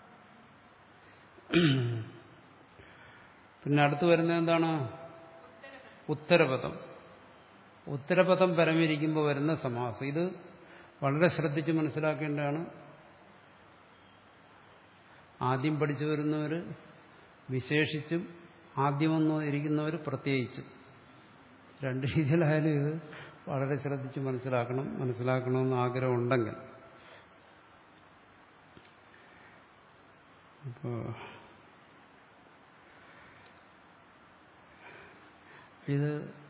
പിന്നെ അടുത്ത് വരുന്നത് എന്താണ് ഉത്തരപദം ഉത്തരപദം പരമിരിക്കുമ്പോൾ വരുന്ന സമാസം ഇത് വളരെ ശ്രദ്ധിച്ച് മനസ്സിലാക്കേണ്ടതാണ് ആദ്യം പഠിച്ചു വരുന്നവർ വിശേഷിച്ചും ആദ്യമൊന്നും ഇരിക്കുന്നവർ പ്രത്യേകിച്ചും രണ്ട് രീതിയിലായാലും ഇത് വളരെ ശ്രദ്ധിച്ച് മനസ്സിലാക്കണം മനസ്സിലാക്കണമെന്ന് ആഗ്രഹമുണ്ടെങ്കിൽ അപ്പോൾ ഇത്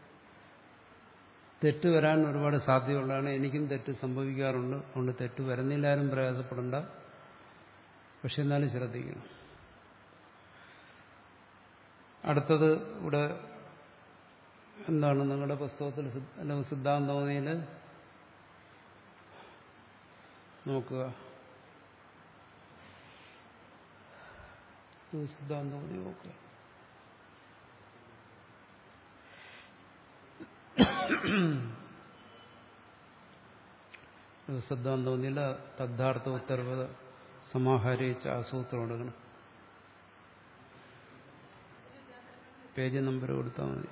തെറ്റ് വരാൻ ഒരുപാട് സാധ്യതയുള്ളതാണ് എനിക്കും തെറ്റ് സംഭവിക്കാറുണ്ട് അതുകൊണ്ട് തെറ്റ് വരുന്നില്ലാരും പ്രയാസപ്പെടണ്ട പക്ഷെ എന്നാലും ശ്രദ്ധിക്കണം അടുത്തത് ഇവിടെ എന്താണ് നിങ്ങളുടെ പുസ്തകത്തിൽ സിദ്ധ- അല്ലെങ്കിൽ സിദ്ധാന്തോതിയിൽ നോക്കുക ഇത് സിദ്ധാന്തോതി നോക്കുക ഇത് സിദ്ധാന്തോതിയില തദ്ധാർത്ഥ ഉത്തരവത സമാഹരിച്ച് ആസൂത്രം എടുക്കണം പേജ് നമ്പർ കൊടുത്താൽ മതി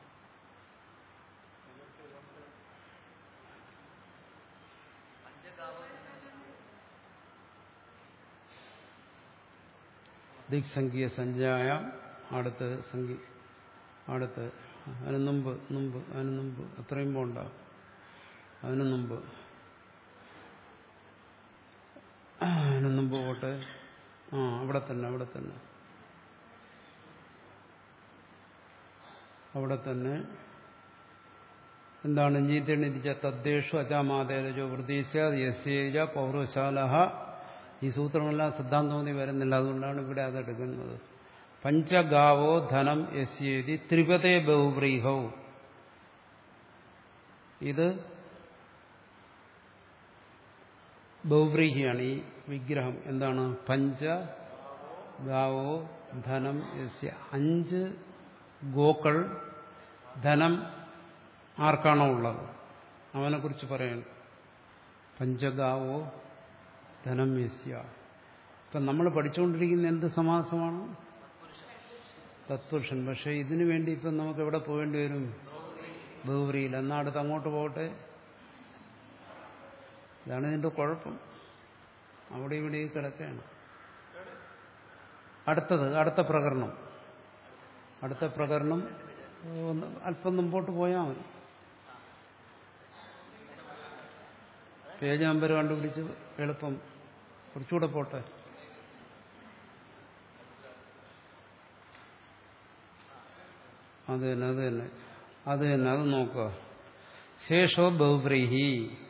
ദിക്സംഖ്യ സഞ്ജായ അടുത്ത് സംഖ്യ അടുത്ത് അതിന് മുമ്പ് മുമ്പ് അതിന് മുമ്പ് അത്രയും പോണ്ട അതിന് മുമ്പ് അതിന് മുമ്പ് പോട്ടെ ആ അവിടെ തന്നെ അവിടെ തന്നെ അവിടെ തന്നെ എന്താണ് ജീതണിരിച്ച തദ്ദേശു അജാമാതേജോ വൃദ്ധീസ്യാത് യസ്യേജ പൗരശാലഹ ഈ സൂത്രമെല്ലാം സിദ്ധാന്തോന്നി വരുന്നില്ല അതുകൊണ്ടാണ് ഇവിടെ അതെടുക്കുന്നത് പഞ്ചഗാവോ ധനം യസ്യേതി ത്രിപതേ ബഹുബ്രീഹൗ ഇത് ബഹുബ്രീഹിയാണ് ഈ വിഗ്രഹം എന്താണ് പഞ്ച ഗാവോ ധനം യസ്യ അഞ്ച് ഗോക്കൾ ധനം ആർക്കാണോ ഉള്ളത് അവനെക്കുറിച്ച് പറയണം പഞ്ചഗാവോ ധനം യസ്യ ഇപ്പം നമ്മൾ പഠിച്ചുകൊണ്ടിരിക്കുന്ന എന്ത് സമാസമാണ് തത്പുരുഷൻ പക്ഷെ ഇതിനു വേണ്ടി ഇപ്പം നമുക്ക് എവിടെ പോകേണ്ടി വരും ബഹുവരിയിൽ എന്നാ അടുത്ത് അങ്ങോട്ട് പോകട്ടെ ഇതാണ് ഇതിന്റെ കുഴപ്പം അവിടെ ഇവിടെ ഈ കിടക്കുകയാണ് അടുത്തത് അടുത്ത പ്രകരണം അടുത്ത പ്രകരണം ഒന്ന് അല്പം മുമ്പോട്ട് പോയാൽ മതി പേജ് നമ്പർ കണ്ടുപിടിച്ച് എളുപ്പം കുറച്ചുകൂടെ പോട്ടെ അത് തന്നെ അത് തന്നെ അത് തന്നെ അത് നോക്കുക ശേഷോ ബഹുബ്രീഹി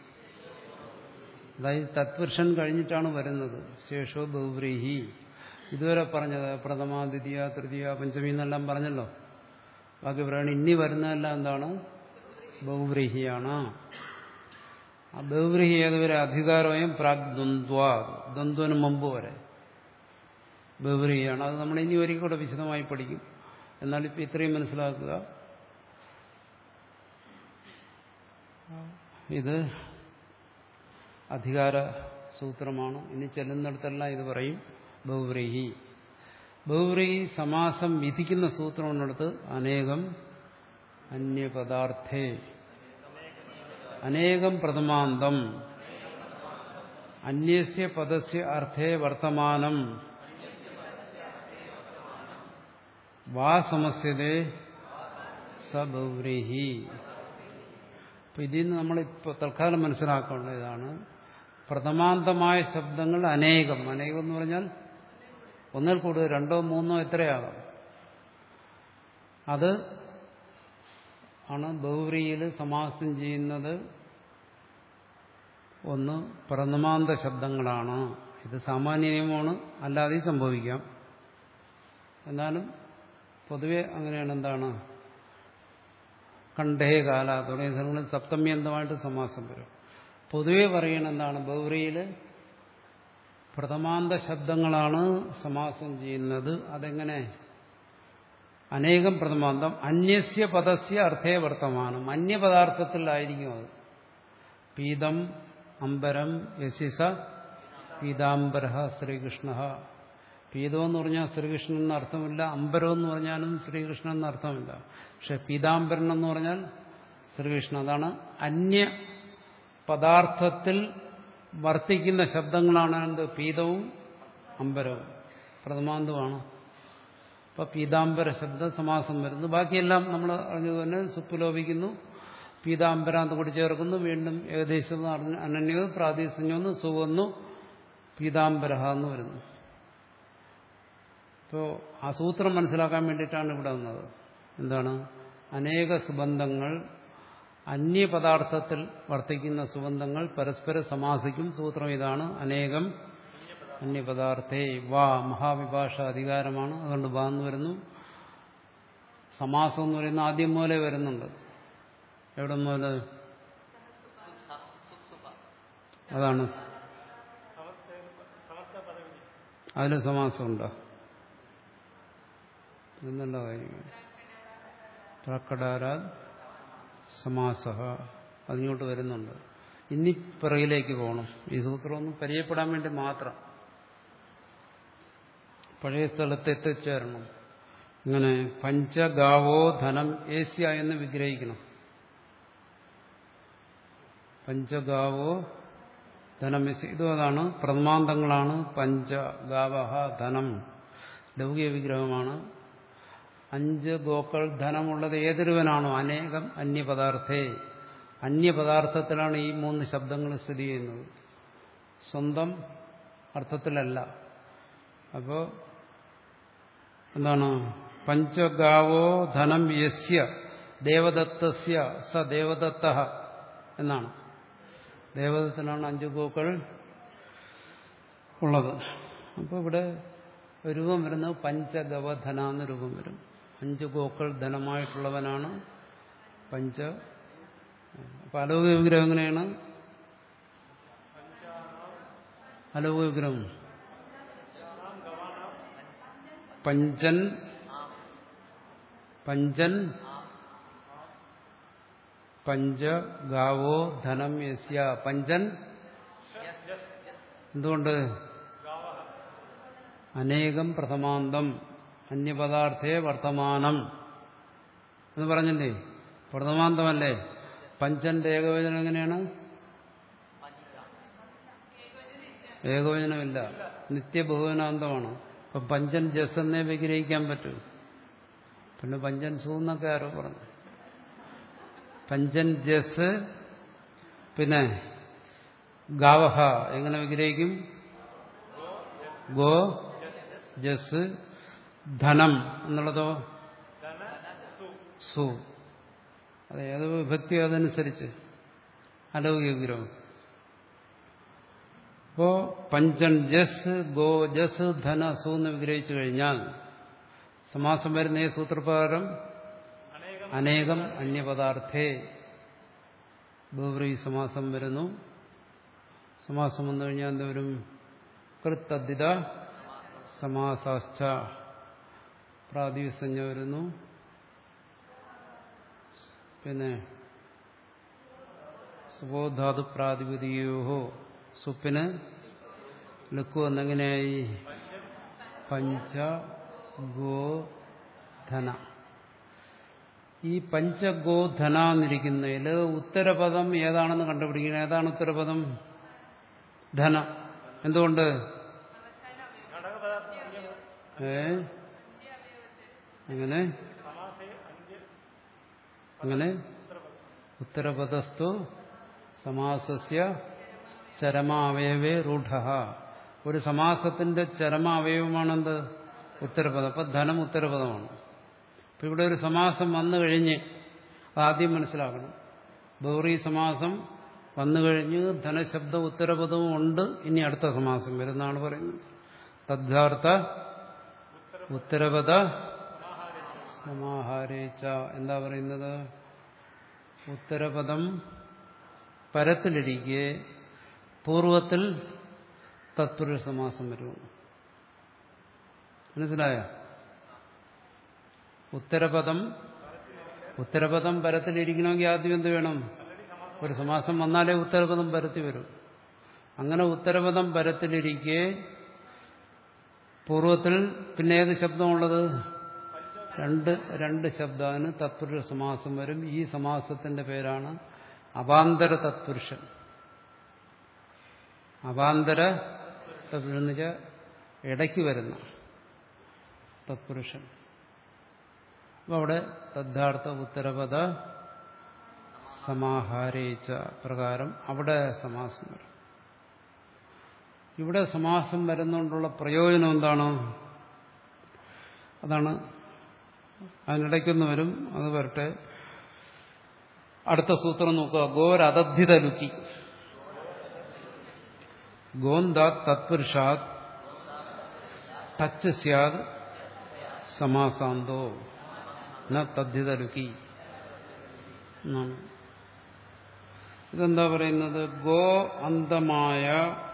അതായത് തത്പുരുഷൻ കഴിഞ്ഞിട്ടാണ് വരുന്നത് ശേഷോ ബഹുബ്രീഹി ഇതുവരെ പറഞ്ഞത് പ്രഥമ ദ്വിതീയ തൃതീയ പഞ്ചമി എന്നെല്ലാം പറഞ്ഞല്ലോ ബാക്കി പറയണ ഇനി വരുന്നതെല്ലാം എന്താണ് ബഹുബ്രീഹിയാണ് ആ ബഹുബ്രീഹി ഏതുവരെ അധികാരമായും പ്രാഗ് ദ്വന്ദ്വ ദ്വന്ദ്വന് മുമ്പ് വരെ ബഹുബ്രീഹിയാണ് അത് നമ്മൾ ഇനി ഒരിക്കൽ കൂടെ വിശദമായി പഠിക്കും എന്നാൽ ഇപ്പം ഇത്രയും മനസ്സിലാക്കുക ഇത് അധികാര സൂത്രമാണ് ഇനി ചെല്ലുന്നിടത്തെല്ലാം ഇത് പറയും ബഹുബ്രീഹി ബഹുബ്രീഹി സമാസം വിധിക്കുന്ന സൂത്രമെന്നെടുത്ത് അനേകം അന്യപദാർത്ഥേ അനേകം പ്രഥമാന്തം അന്യസ്യ പദസ്യ അർത്ഥേ വർത്തമാനം വാ സമസ്യതേ സബൗരഹി അപ്പൊ ഇതിൽ നിന്ന് നമ്മളിപ്പോൾ തൽക്കാലം മനസ്സിലാക്കേണ്ട ഇതാണ് പ്രഥമാന്തമായ ശബ്ദങ്ങൾ അനേകം അനേകം എന്ന് പറഞ്ഞാൽ ഒന്നിൽ കൂടുതൽ രണ്ടോ മൂന്നോ എത്രയാകാം അത് ആണ് ബഹുവ്രിയിൽ സമാസം ചെയ്യുന്നത് ഒന്ന് പ്രഥമാന്ത ശബ്ദങ്ങളാണ് ഇത് സാമാന്യ നിയമമാണ് അല്ലാതെ സംഭവിക്കാം എന്നാലും പൊതുവെ അങ്ങനെയാണ് എന്താണ് കണ്ഠേ കാല തുടങ്ങിയ സ്ഥലങ്ങളിൽ സപ്തമ്യന്തമായിട്ട് സമാസം വരും പൊതുവെ പറയണ എന്താണ് ബൗറിയിൽ പ്രഥമാന്ത ശബ്ദങ്ങളാണ് സമാസം ചെയ്യുന്നത് അതെങ്ങനെ അനേകം പ്രഥമാന്തം അന്യസ്യ പദസ്യ അർത്ഥേ വർത്തമാനം അന്യപദാർത്ഥത്തിലായിരിക്കും അത് പീതം അംബരം യശിസ പീതാംബര ശ്രീകൃഷ്ണ പീതം എന്ന് പറഞ്ഞാൽ ശ്രീകൃഷ്ണൻ എന്ന അർത്ഥമില്ല അംബരം എന്ന് പറഞ്ഞാലും ശ്രീകൃഷ്ണൻ എന്ന അർത്ഥമില്ല പക്ഷെ പീതാംബരൻ എന്ന് പറഞ്ഞാൽ ശ്രീകൃഷ്ണൻ അതാണ് അന്യ പദാർത്ഥത്തിൽ വർത്തിക്കുന്ന ശബ്ദങ്ങളാണ് എന്ത് പീതവും അംബരവും പ്രഥമാന്തമാണ് അപ്പൊ പീതാംബര ശബ്ദ സമാസം വരുന്നു ബാക്കിയെല്ലാം നമ്മൾ അറിഞ്ഞത് തന്നെ സുപ്പ് ലോപിക്കുന്നു പീതാംബരാന്ത് കൂടി ചേർക്കുന്നു വീണ്ടും ഏകദേശം അനന്യത് പ്രാദേശികമെന്ന് സുവന്നു പീതാംബര എന്ന് വരുന്നു ഇപ്പോൾ ആ സൂത്രം മനസ്സിലാക്കാൻ വേണ്ടിയിട്ടാണ് ഇവിടെ വന്നത് എന്താണ് അനേക സുബന്ധങ്ങൾ അന്യപദാർത്ഥത്തിൽ വർത്തിക്കുന്ന സുബന്ധങ്ങൾ പരസ്പര സമാസിക്കും സൂത്രം ഇതാണ് അനേകം അന്യപദാർത്ഥേ വാ മഹാവിഭാഷ അധികാരമാണ് അതുകൊണ്ട് വാ എന്ന് വരുന്നു സമാസം എന്ന് പറയുന്ന ആദ്യം പോലെ വരുന്നുണ്ട് എവിടെ മുതൽ അതാണ് അതിൽ സമാസമുണ്ടോ എന്നുള്ള കാര്യം പ്രകടാരാത് സമാസ അതിങ്ങോട്ട് വരുന്നുണ്ട് ഇനി പിറകിലേക്ക് പോകണം ഈ സൂത്രം ഒന്ന് പരിചയപ്പെടാൻ വേണ്ടി മാത്രം പഴയ സ്ഥലത്ത് എത്തിച്ചേരണം ഇങ്ങനെ പഞ്ചഗാവോ ധനം ഏസ്യ എന്ന് വിഗ്രഹിക്കണം പഞ്ചഗാവോ ധനം ഇതും അതാണ് പ്രഥമാന്തങ്ങളാണ് പഞ്ചഗാവഹ ധനം ലൗകിക വിഗ്രഹമാണ് അഞ്ച് ഗോക്കൾ ധനമുള്ളത് ഏതൊരുവനാണോ അനേകം അന്യപദാർത്ഥേ അന്യപദാർത്ഥത്തിലാണ് ഈ മൂന്ന് ശബ്ദങ്ങൾ സ്ഥിതി ചെയ്യുന്നത് സ്വന്തം അർത്ഥത്തിലല്ല അപ്പോൾ എന്താണ് പഞ്ചഗാവോ ധനം യസ്യ ദേവദത്തസ്യ സ ദേവദത്ത എന്നാണ് ദേവദത്തിനാണ് അഞ്ച് ഗോക്കൾ ഉള്ളത് അപ്പോൾ ഇവിടെ രൂപം വരുന്നത് പഞ്ചഗവധന എന്ന രൂപം വരും അഞ്ച് ഗോക്കൾ ധനമായിട്ടുള്ളവനാണ് പഞ്ച അപ്പൊ അലൗകിക വിഗ്രഹം എങ്ങനെയാണ് അലൗകിക വിഗ്രഹം പഞ്ചൻ പഞ്ചൻ പഞ്ച ഗാവോ ധനം യസ്യ പഞ്ചൻ എന്തുകൊണ്ട് അനേകം പ്രഥമാന്തം അന്യപദാർത്ഥേ വർത്തമാനം എന്ന് പറഞ്ഞില്ലേ പ്രഥമാന്തമല്ലേ പഞ്ചന്റെ ഏകവചനം എങ്ങനെയാണ് ഏകവചനമില്ല നിത്യബഹുവനാന്തമാണ് അപ്പൊ പഞ്ചൻ ജസ് എന്നേ വിഗ്രഹിക്കാൻ പറ്റൂ പിന്നെ പഞ്ചൻ സൂന്നൊക്കെ ആരോ പറഞ്ഞു പഞ്ചൻ ജസ് പിന്നെ ഗാവഹ എങ്ങനെ വിഗ്രഹിക്കും ഗോ ജസ് ധനം എന്നുള്ളതോ സു അത് ഏത് വിഭക്തി അതനുസരിച്ച് അലൗകിക വിഗ്രഹം അപ്പോ പഞ്ചൻ ജസ് ഗോ ജസ് ധന സു എന്ന് വിഗ്രഹിച്ചു കഴിഞ്ഞാൽ സമാസം വരുന്ന ഈ സൂത്രപ്രകാരം അനേകം അന്യപദാർത്ഥേ ബഹുബ്രീ സമാസം വരുന്നു സമാസം വന്നു കഴിഞ്ഞാൽ എന്തവരും കൃത്തദ്ധിത സമാസാശ്ച പ്രാതിസഞ്ജ വരുന്നു പിന്നെ സുബോധാതു പ്രാതിപതിയോഹോ സുപ്പിന് ലുക്കു എന്നെങ്ങനെയായി പഞ്ച ഗോ ധന ഈ പഞ്ചഗോധന എന്നിരിക്കുന്നതിൽ ഉത്തരപദം ഏതാണെന്ന് കണ്ടുപിടിക്കണം ഏതാണ് ഉത്തരപദം ധന എന്തുകൊണ്ട് ഏ അങ്ങനെ അങ്ങനെ ഉത്തരപദസ്തു സമാസസ്യ ചരമാവയവേ റൂഢ ഒരു സമാസത്തിന്റെ ചരമാവയവമാണെന്ത് ഉത്തരപദം അപ്പൊ ധനം ഉത്തരപദമാണ് അപ്പൊ ഇവിടെ ഒരു സമാസം വന്നു കഴിഞ്ഞ് ആദ്യം മനസ്സിലാക്കണം ബൗറി സമാസം വന്നു കഴിഞ്ഞ് ധനശബ്ദ ഉത്തരപദവും ഉണ്ട് ഇനി അടുത്ത സമാസം വരുന്നാണ് പറയുന്നത് തദ്ധാർത്ഥ ഉത്തരപദ സമാഹാരേച്ച എന്താ പറയുന്നത് ഉത്തരപദം പരത്തിലിരിക്കെ പൂർവത്തിൽ തത്പുരുഷ സമാസം വരുന്നു മനസ്സിലായ ഉത്തരപദം ഉത്തരപദം പരത്തിലിരിക്കണമെങ്കിൽ ആദ്യം എന്ത് വേണം ഒരു സമാസം വന്നാലേ ഉത്തരപദം പരത്തി വരും അങ്ങനെ ഉത്തരപദം പരത്തിലിരിക്കെ പൂർവത്തിൽ പിന്നെ ഏത് ശബ്ദമുള്ളത് രണ്ട് രണ്ട് ശബ്ദത്തിന് തത്പുരുഷ സമാസം വരും ഈ സമാസത്തിന്റെ പേരാണ് അവാന്തര തത്പുരുഷൻ അവാന്തര തത്പുരുഷൻ എന്ന് വെച്ചാൽ ഇടയ്ക്ക് വരുന്ന തത്പുരുഷൻ അപ്പോൾ അവിടെ തദ്ധാർത്ഥ ഉത്തരപദ സമാഹാരയിച്ച പ്രകാരം അവിടെ സമാസം വരും ഇവിടെ സമാസം വരുന്നതുകൊണ്ടുള്ള പ്രയോജനം എന്താണ് അതാണ് അതിനിടയ്ക്കൊന്ന് വരും അത് വരട്ടെ അടുത്ത സൂത്രം നോക്കുക ഗോരതദ്ധിത ലുക്കി ഗോന്താത് തത്പുരുഷാത് ടച്ച് സ്യാദ് സമാസാന്തോ ന തദ്ധിത ലുക്കി എന്നാണ് ഇതെന്താ പറയുന്നത് ഗോ അന്തമായ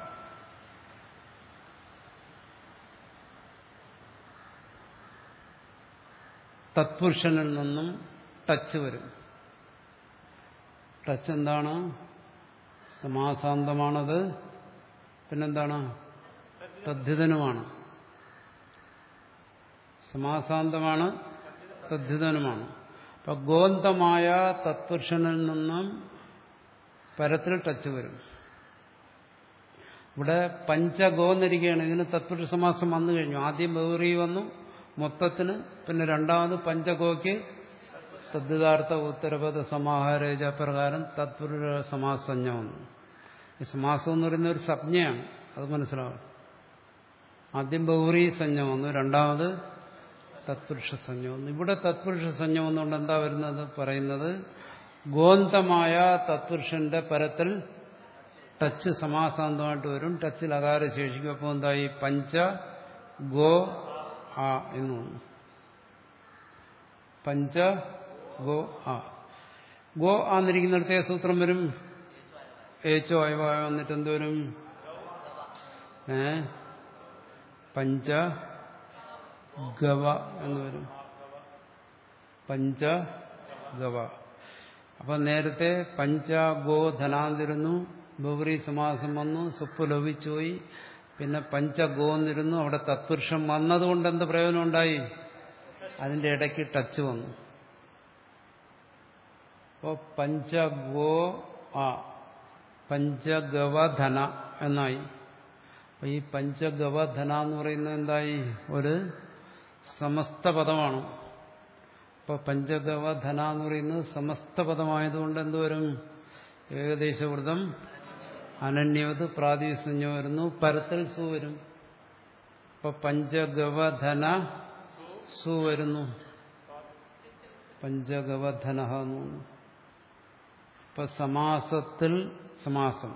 തത്പുരുഷനിൽ നിന്നും ടച്ച് വരും ടച്ച് എന്താണ് സമാസാന്തമാണത് പിന്നെന്താണ് തദ്ധിതനുമാണ് സമാസാന്തമാണ് തദ്ധിതനുമാണ് അപ്പൊ ഗോന്തമായ തത്പുരുഷനിൽ നിന്നും പരത്തിൽ ടച്ച് വരും ഇവിടെ പഞ്ചഗോന്നിരിക്കുകയാണ് ഇതിന് തത്പുരുഷ സമാസം വന്നു കഴിഞ്ഞു ആദ്യം ബൗറി വന്നു മൊത്തത്തിന് പിന്നെ രണ്ടാമത് പഞ്ചഗോയ്ക്ക് തദ്ധിതാർത്ഥ ഉത്തരപദ സമാഹാരേജ പ്രകാരം തത്പുരുഷ സമാസഞ്ജ വന്നു ഈ സമാസം എന്ന് പറയുന്ന ഒരു സംജ്ഞയാണ് അത് മനസ്സിലാവും ആദ്യം ബൗറി സഞ്ജ വന്നു രണ്ടാമത് തത്പുരുഷ സഞ്ജ വന്നു ഇവിടെ തത്പുരുഷ സഞ്ജ വന്നുകൊണ്ട് എന്താ വരുന്നത് പറയുന്നത് ഗോന്തമായ തത്പുരുഷന്റെ പരത്തിൽ ടച്ച് സമാസാന്തമായിട്ട് വരും ടച്ചിൽ അകാര ശേഷിക്കും അപ്പോൾ എന്തായി പഞ്ച ഗോ ആ എന്ന് വന്നു പഞ്ച ഗോ ആ ഗോ ആന്നിരിക്കുന്നിടത്തെ സൂത്രം വരും ഏച്ചോ അയവായ വന്നിട്ട് എന്തോരും ഏ പഞ്ച ഗവ എന്ന് വരും പഞ്ച ഗവ അപ്പൊ നേരത്തെ പഞ്ച ഗോ ധനാന്തിരുന്നു ബൗറി സമാസം വന്നു സുപ്പ് ലഭിച്ചുപോയി പിന്നെ പഞ്ചഗോ എന്നിരുന്നു അവിടെ തത്പുരുഷം വന്നതുകൊണ്ട് എന്ത് പ്രയോജനം ഉണ്ടായി അതിന്റെ ഇടയ്ക്ക് ടച്ച് വന്നു അപ്പോ പഞ്ചഗോ ആ പഞ്ചഗവധന എന്നായി അപ്പൊ ഈ പഞ്ചഗവധന എന്ന് പറയുന്നത് എന്തായി ഒരു സമസ്ത പദമാണ് അപ്പൊ പഞ്ചഗവധന എന്ന് പറയുന്നത് സമസ്ത പദമായതുകൊണ്ട് എന്തുവരും ഏകദേശവൃതം അനന്യവത് പ്രാതിസഞ്ജ വരുന്നു പരത്തിൽ സു വരും ഇപ്പൊ പഞ്ചഗവധന സു വരുന്നു പഞ്ചഗവധന ഇപ്പൊ സമാസത്തിൽ സമാസം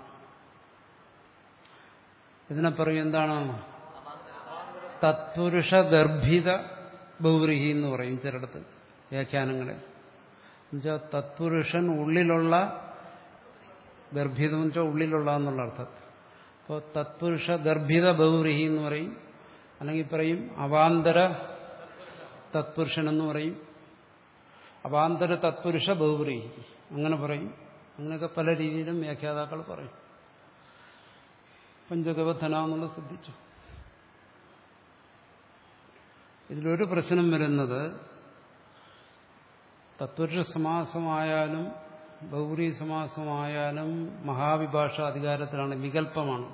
ഇതിനെ പറയും എന്താണ് തത്പുരുഷ ഗർഭിത ബൗരിഹി എന്ന് പറയും ചിലടത്ത് വ്യാഖ്യാനങ്ങളിൽ എന്നുവെച്ചാൽ തത്പുരുഷൻ ഉള്ളിലുള്ള ഗർഭിതം എന്ന് വെച്ചാൽ ഉള്ളിലുള്ള എന്നുള്ള അർത്ഥത്തിൽ അപ്പോൾ തത്പുരുഷ ഗർഭിത ബൗരിഹി എന്ന് പറയും അല്ലെങ്കിൽ പറയും അവാന്തര തത്പുരുഷൻ എന്ന് പറയും അവാന്തര തത്പുരുഷ ബൗരിഹി അങ്ങനെ പറയും അങ്ങനെയൊക്കെ പല രീതിയിലും വ്യാഖ്യാതാക്കൾ പറയും പഞ്ചഗവധന എന്നുള്ളത് ശ്രദ്ധിച്ചു ഇതിലൊരു പ്രശ്നം വരുന്നത് തത്പുരുഷ സമാസമായാലും ബൗരി സമാസമായാലും മഹാവിഭാഷ അധികാരത്തിലാണ് വികല്പമാണ്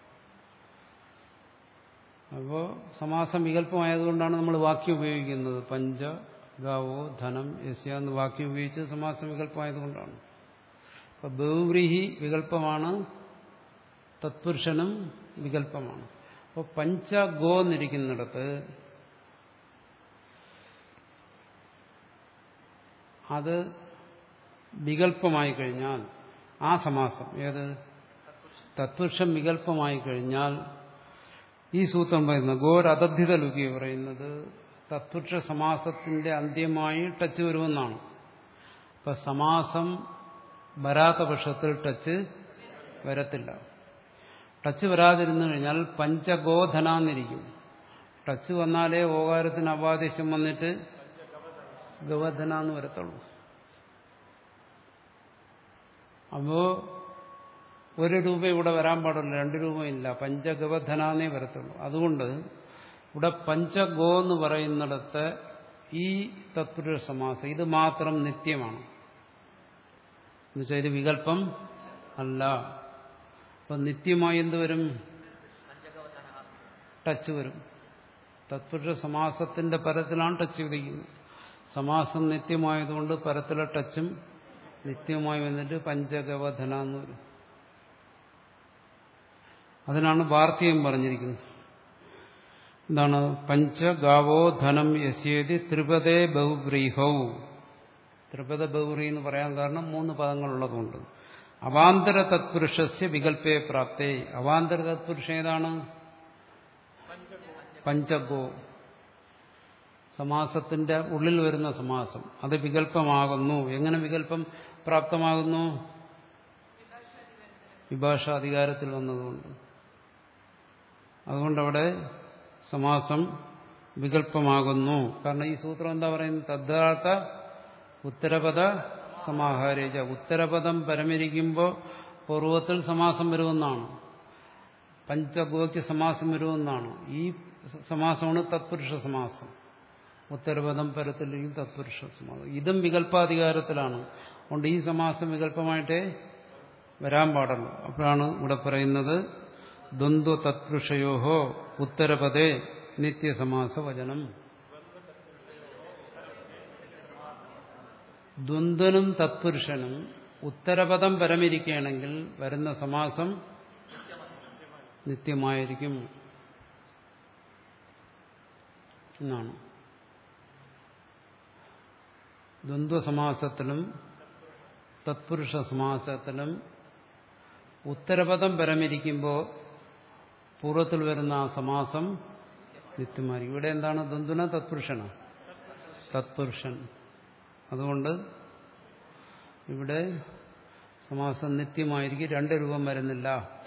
അപ്പോൾ സമാസം വികല്പമായതുകൊണ്ടാണ് നമ്മൾ വാക്യം ഉപയോഗിക്കുന്നത് പഞ്ച ഗാവോ ധനം യസ്യ എന്ന് വാക്യം ഉപയോഗിച്ച് സമാസം വികല്പമായതുകൊണ്ടാണ് അപ്പൊ ബൗരിഹി വികല്പമാണ് തത്പുരുഷനും വികല്പമാണ് അപ്പോൾ പഞ്ച ഗോ എന്നിരിക്കുന്നിടത്ത് അത് വികല്പമായി കഴിഞ്ഞാൽ ആ സമാസം ഏത് തത്പുരുഷം വികല്പമായി കഴിഞ്ഞാൽ ഈ സൂത്രം പറയുന്നത് ഗോരതദ്ധിത ലുകി പറയുന്നത് തത്പുരുഷ സമാസത്തിന്റെ അന്ത്യമായി ടച്ച് വരുമെന്നാണ് അപ്പൊ സമാസം വരാത്ത പക്ഷത്തിൽ ടച്ച് വരത്തില്ല ടച്ച് വരാതിരുന്നു കഴിഞ്ഞാൽ പഞ്ചഗോധനാന്നിരിക്കും ടച്ച് വന്നാലേ ഓകാരത്തിന് അവാദേശം വന്നിട്ട് ഗവധന എന്ന് വരത്തുള്ളൂ അപ്പോ ഒരു രൂപ ഇവിടെ വരാൻ പാടില്ല രണ്ട് രൂപയില്ല പഞ്ചഗവധനാന്നേ വരത്തുള്ളൂ അതുകൊണ്ട് ഇവിടെ പഞ്ചഗോ എന്ന് പറയുന്നിടത്ത് ഈ തത്പുരുഷ സമാസം ഇത് മാത്രം നിത്യമാണ് എന്നുവെച്ചാൽ ഇത് വികല്പം അല്ല അപ്പൊ നിത്യമായി എന്ത് വരും ടച്ച് വരും തത്പുരുഷ സമാസത്തിന്റെ പരത്തിലാണ് ടച്ച് വിധിക്കുന്നത് സമാസം നിത്യമായതുകൊണ്ട് പരത്തിലെ ടച്ചും നിത്യമായി വന്നിട്ട് പഞ്ചഗവധന എന്ന് വരും അതിനാണ് വാർത്തകം പറഞ്ഞിരിക്കുന്നത് എന്താണ് പഞ്ചഗാവോ ധനം യസ്യേതി ത്രിപദേ ബഹുബ്രീഹൗ ത്രിപദ ബഹുറി എന്ന് പറയാൻ കാരണം മൂന്ന് പദങ്ങളുള്ളതുകൊണ്ട് അവാന്തര തത്പുരുഷസ്യ വികല്പേ പ്രാപ്തേ അവാന്തര തത്പുരുഷൻ ഏതാണ് പഞ്ചഗോ സമാസത്തിന്റെ ഉള്ളിൽ വരുന്ന സമാസം അത് വികല്പമാകുന്നു എങ്ങനെ വികല്പം പ്രാപ്തമാകുന്നു വിഭാഷ അധികാരത്തിൽ വന്നതുകൊണ്ട് അതുകൊണ്ടവിടെ സമാസം വികല്പമാകുന്നു കാരണം ഈ സൂത്രം എന്താ പറയുന്നത് തദ്ധാർത്ഥ ഉത്തരപദ സമാഹാരേജ ഉത്തരപദം പരമിരിക്കുമ്പോൾ പൂർവ്വത്തിൽ സമാസം വരുമെന്നാണ് പഞ്ചഗോയ്ക്ക് സമാസം വരുമെന്നാണ് ഈ സമാസമാണ് തത്പുരുഷ സമാസം ഉത്തരപദം പരത്തിലിരിക്കും തത്പുരുഷ സമാസം ഇതും വികല്പാധികാരത്തിലാണ് അതുകൊണ്ട് ഈ സമാസം വികല്പമായിട്ടേ വരാൻ പാടുള്ളൂ അപ്പോഴാണ് ഇവിടെ പറയുന്നത് ദ്വന്ദ്വ തത്പുരുഷയോഹോ ഉത്തരപദേ നിത്യസമാസ വചനം ദ്വന്ദ്വനും തത്പുരുഷനും ഉത്തരപദം പരമിരിക്കുകയാണെങ്കിൽ വരുന്ന സമാസം നിത്യമായിരിക്കും എന്നാണ് ദ്വന്ദ്വസമാസത്തിലും തത്പുരുഷ സമാസത്തിലും ഉത്തരപദം പരമിരിക്കുമ്പോൾ പൂർവ്വത്തിൽ വരുന്ന ആ സമാസം നിത്യമായിരിക്കും ഇവിടെ എന്താണ് ദ്വന്ദ്വന തത്പുരുഷന തത്പുരുഷൻ അതുകൊണ്ട് ഇവിടെ സമാസം നിത്യമായിരിക്കും രണ്ട് രൂപം വരുന്നില്ല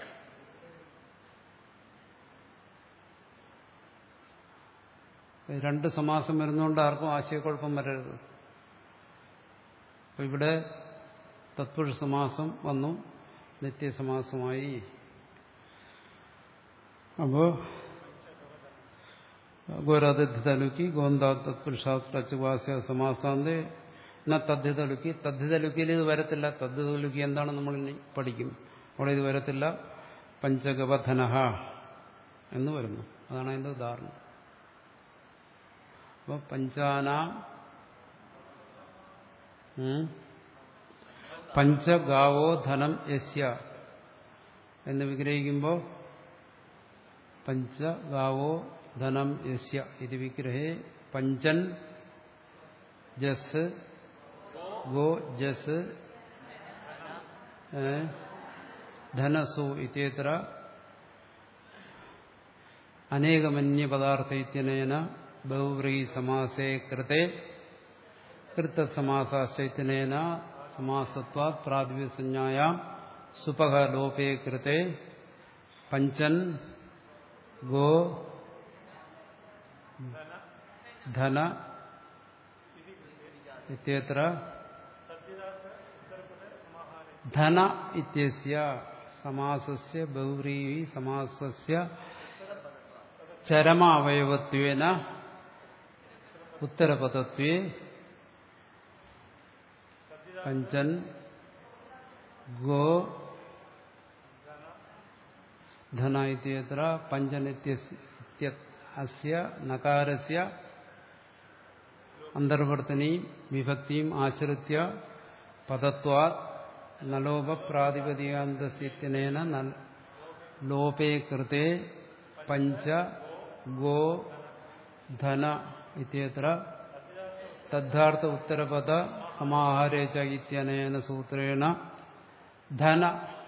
രണ്ട് സമാസം വരുന്നതുകൊണ്ട് ആർക്കും ആശയക്കുഴപ്പം വരരുത് അപ്പൊ ഇവിടെ തത്പുരുഷ സമാസം വന്നു നിത്യസമാസമായി അപ്പോ ഗോരാതിഥി തലുക്കി ഗോന്താ തത്പുരുഷാസ്ത്രച്ചുവാസ്യ സമാസാന്തെ എന്നാ തദ്ധി തലുക്കി തദ്ധി തലുക്കിയിൽ ഇത് വരത്തില്ല തദ്ധി തലുക്കി എന്താണ് നമ്മൾ ഇനി പഠിക്കും അവിടെ ഇത് വരത്തില്ല പഞ്ചഗവധനഹ എന്ന് വരുന്നു അതാണ് അതിന്റെ ഉദാഹരണം അപ്പൊ പഞ്ചാന പഞ്ചഗാവോ ധനം യസ്യ എന്ന് വിഗ്രഹിക്കുമ്പോൾ പഞ്ചഗാവോ ധനം യസ്യ ഇത് വിഗ്രഹേ പഞ്ചൻ ജസ് ഗോ ജസ് ധനസു ഇത്യേത്ര അനേകമന്യപദാർത്ഥ ഇത്യനേന ബഹുവ്രീ സമാസേ കൃത്തെ കൃത്തസമാസാശ്ചൈത്യനേന സമാസത്വാത് പ്രാതിപസഞ്ജായ സുപഹ ലോപേ കൃത്തെ പഞ്ചൻ ഗോ ധന ഇത്യത്ര ധന ഇത്യസ്യ സമാസസ്യ ബഹുവ്രീ സമാസസ്യ ചരമ അവയവത്വേന ഉത്തരപദത്വേ പഞ്ചൻ ഗോ ധന ഇത്യത്ര പഞ്ചനിത്യ അസ്യ നകാരസ്യ അന്തർവർത്തനി വിഭക്തിയും ആശ്രിത്യ പദത്വാത് നലോപപ്രാതിപതികാന്തസ്യനേന ലോപേ കൃത്തെ പഞ്ച ഗോ ധന ഇത്യത്ര തദ്ധാർത്ഥ ഉത്തരപദ സമാഹാരേ ച ഇത്യനേന സൂത്രേണ ധന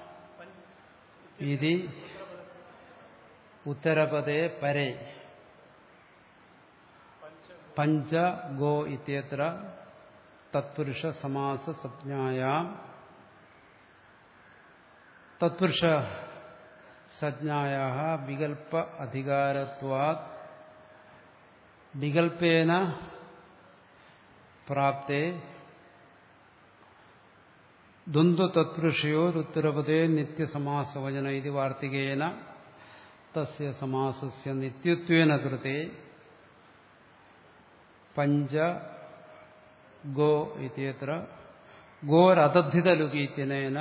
ഇതി ഉത്തരപദേ പരേ പഞ്ച ഗോ ഇത്യത്ര തത്പുരുഷ സമാസ സംജ്ഞായാം തത്പുരുഷ സംജ്ഞായ വികൽപ്പ അധികാരത്വാ വികൽപ്പേന പ്രാപ്തേ ദ്വന്ദ്വതത്പുരുഷയോരുത്തരപദേ നിത്യസമാസവചന ഇത് വാർത്തികേന തസ്യ സമാസസ്യ നിത്യത്വേന കൃതേ പഞ്ച ഗോ ഇത്യത്ര ഗോരതദ്ധിതലുകീത്യനേന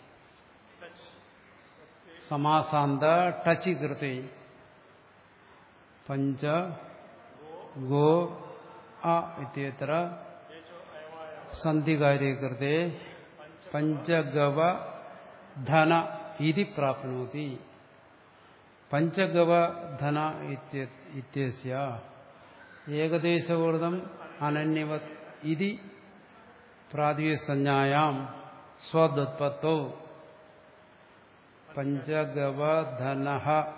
സമാസാന്ത ടച്ച് കൃതേ പഞ്ച ഗോ അ ഇത്യത്ര സന്ധികാര്യ കൃതേ പഞ്ചഗവ ധന ഇതി പ്രാപ്നോതി പഞ്ചഗവ ധന ഇത്യ- ഇത്യസ്യ ഏകദേശവൃതം അനന്യവത് ഇതി പ്രാതിസഞ്ജായാം സ്വദുത്പത്തോ പഞ്ചഗവധന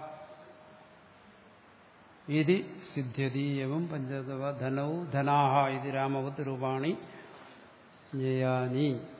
ഇതി സിദ്ധ്യതി എവം പഞ്ചഗവധനൗ ധനാഹ ഇതി രാമവത് രൂപാണി ജ്ഞേയാനി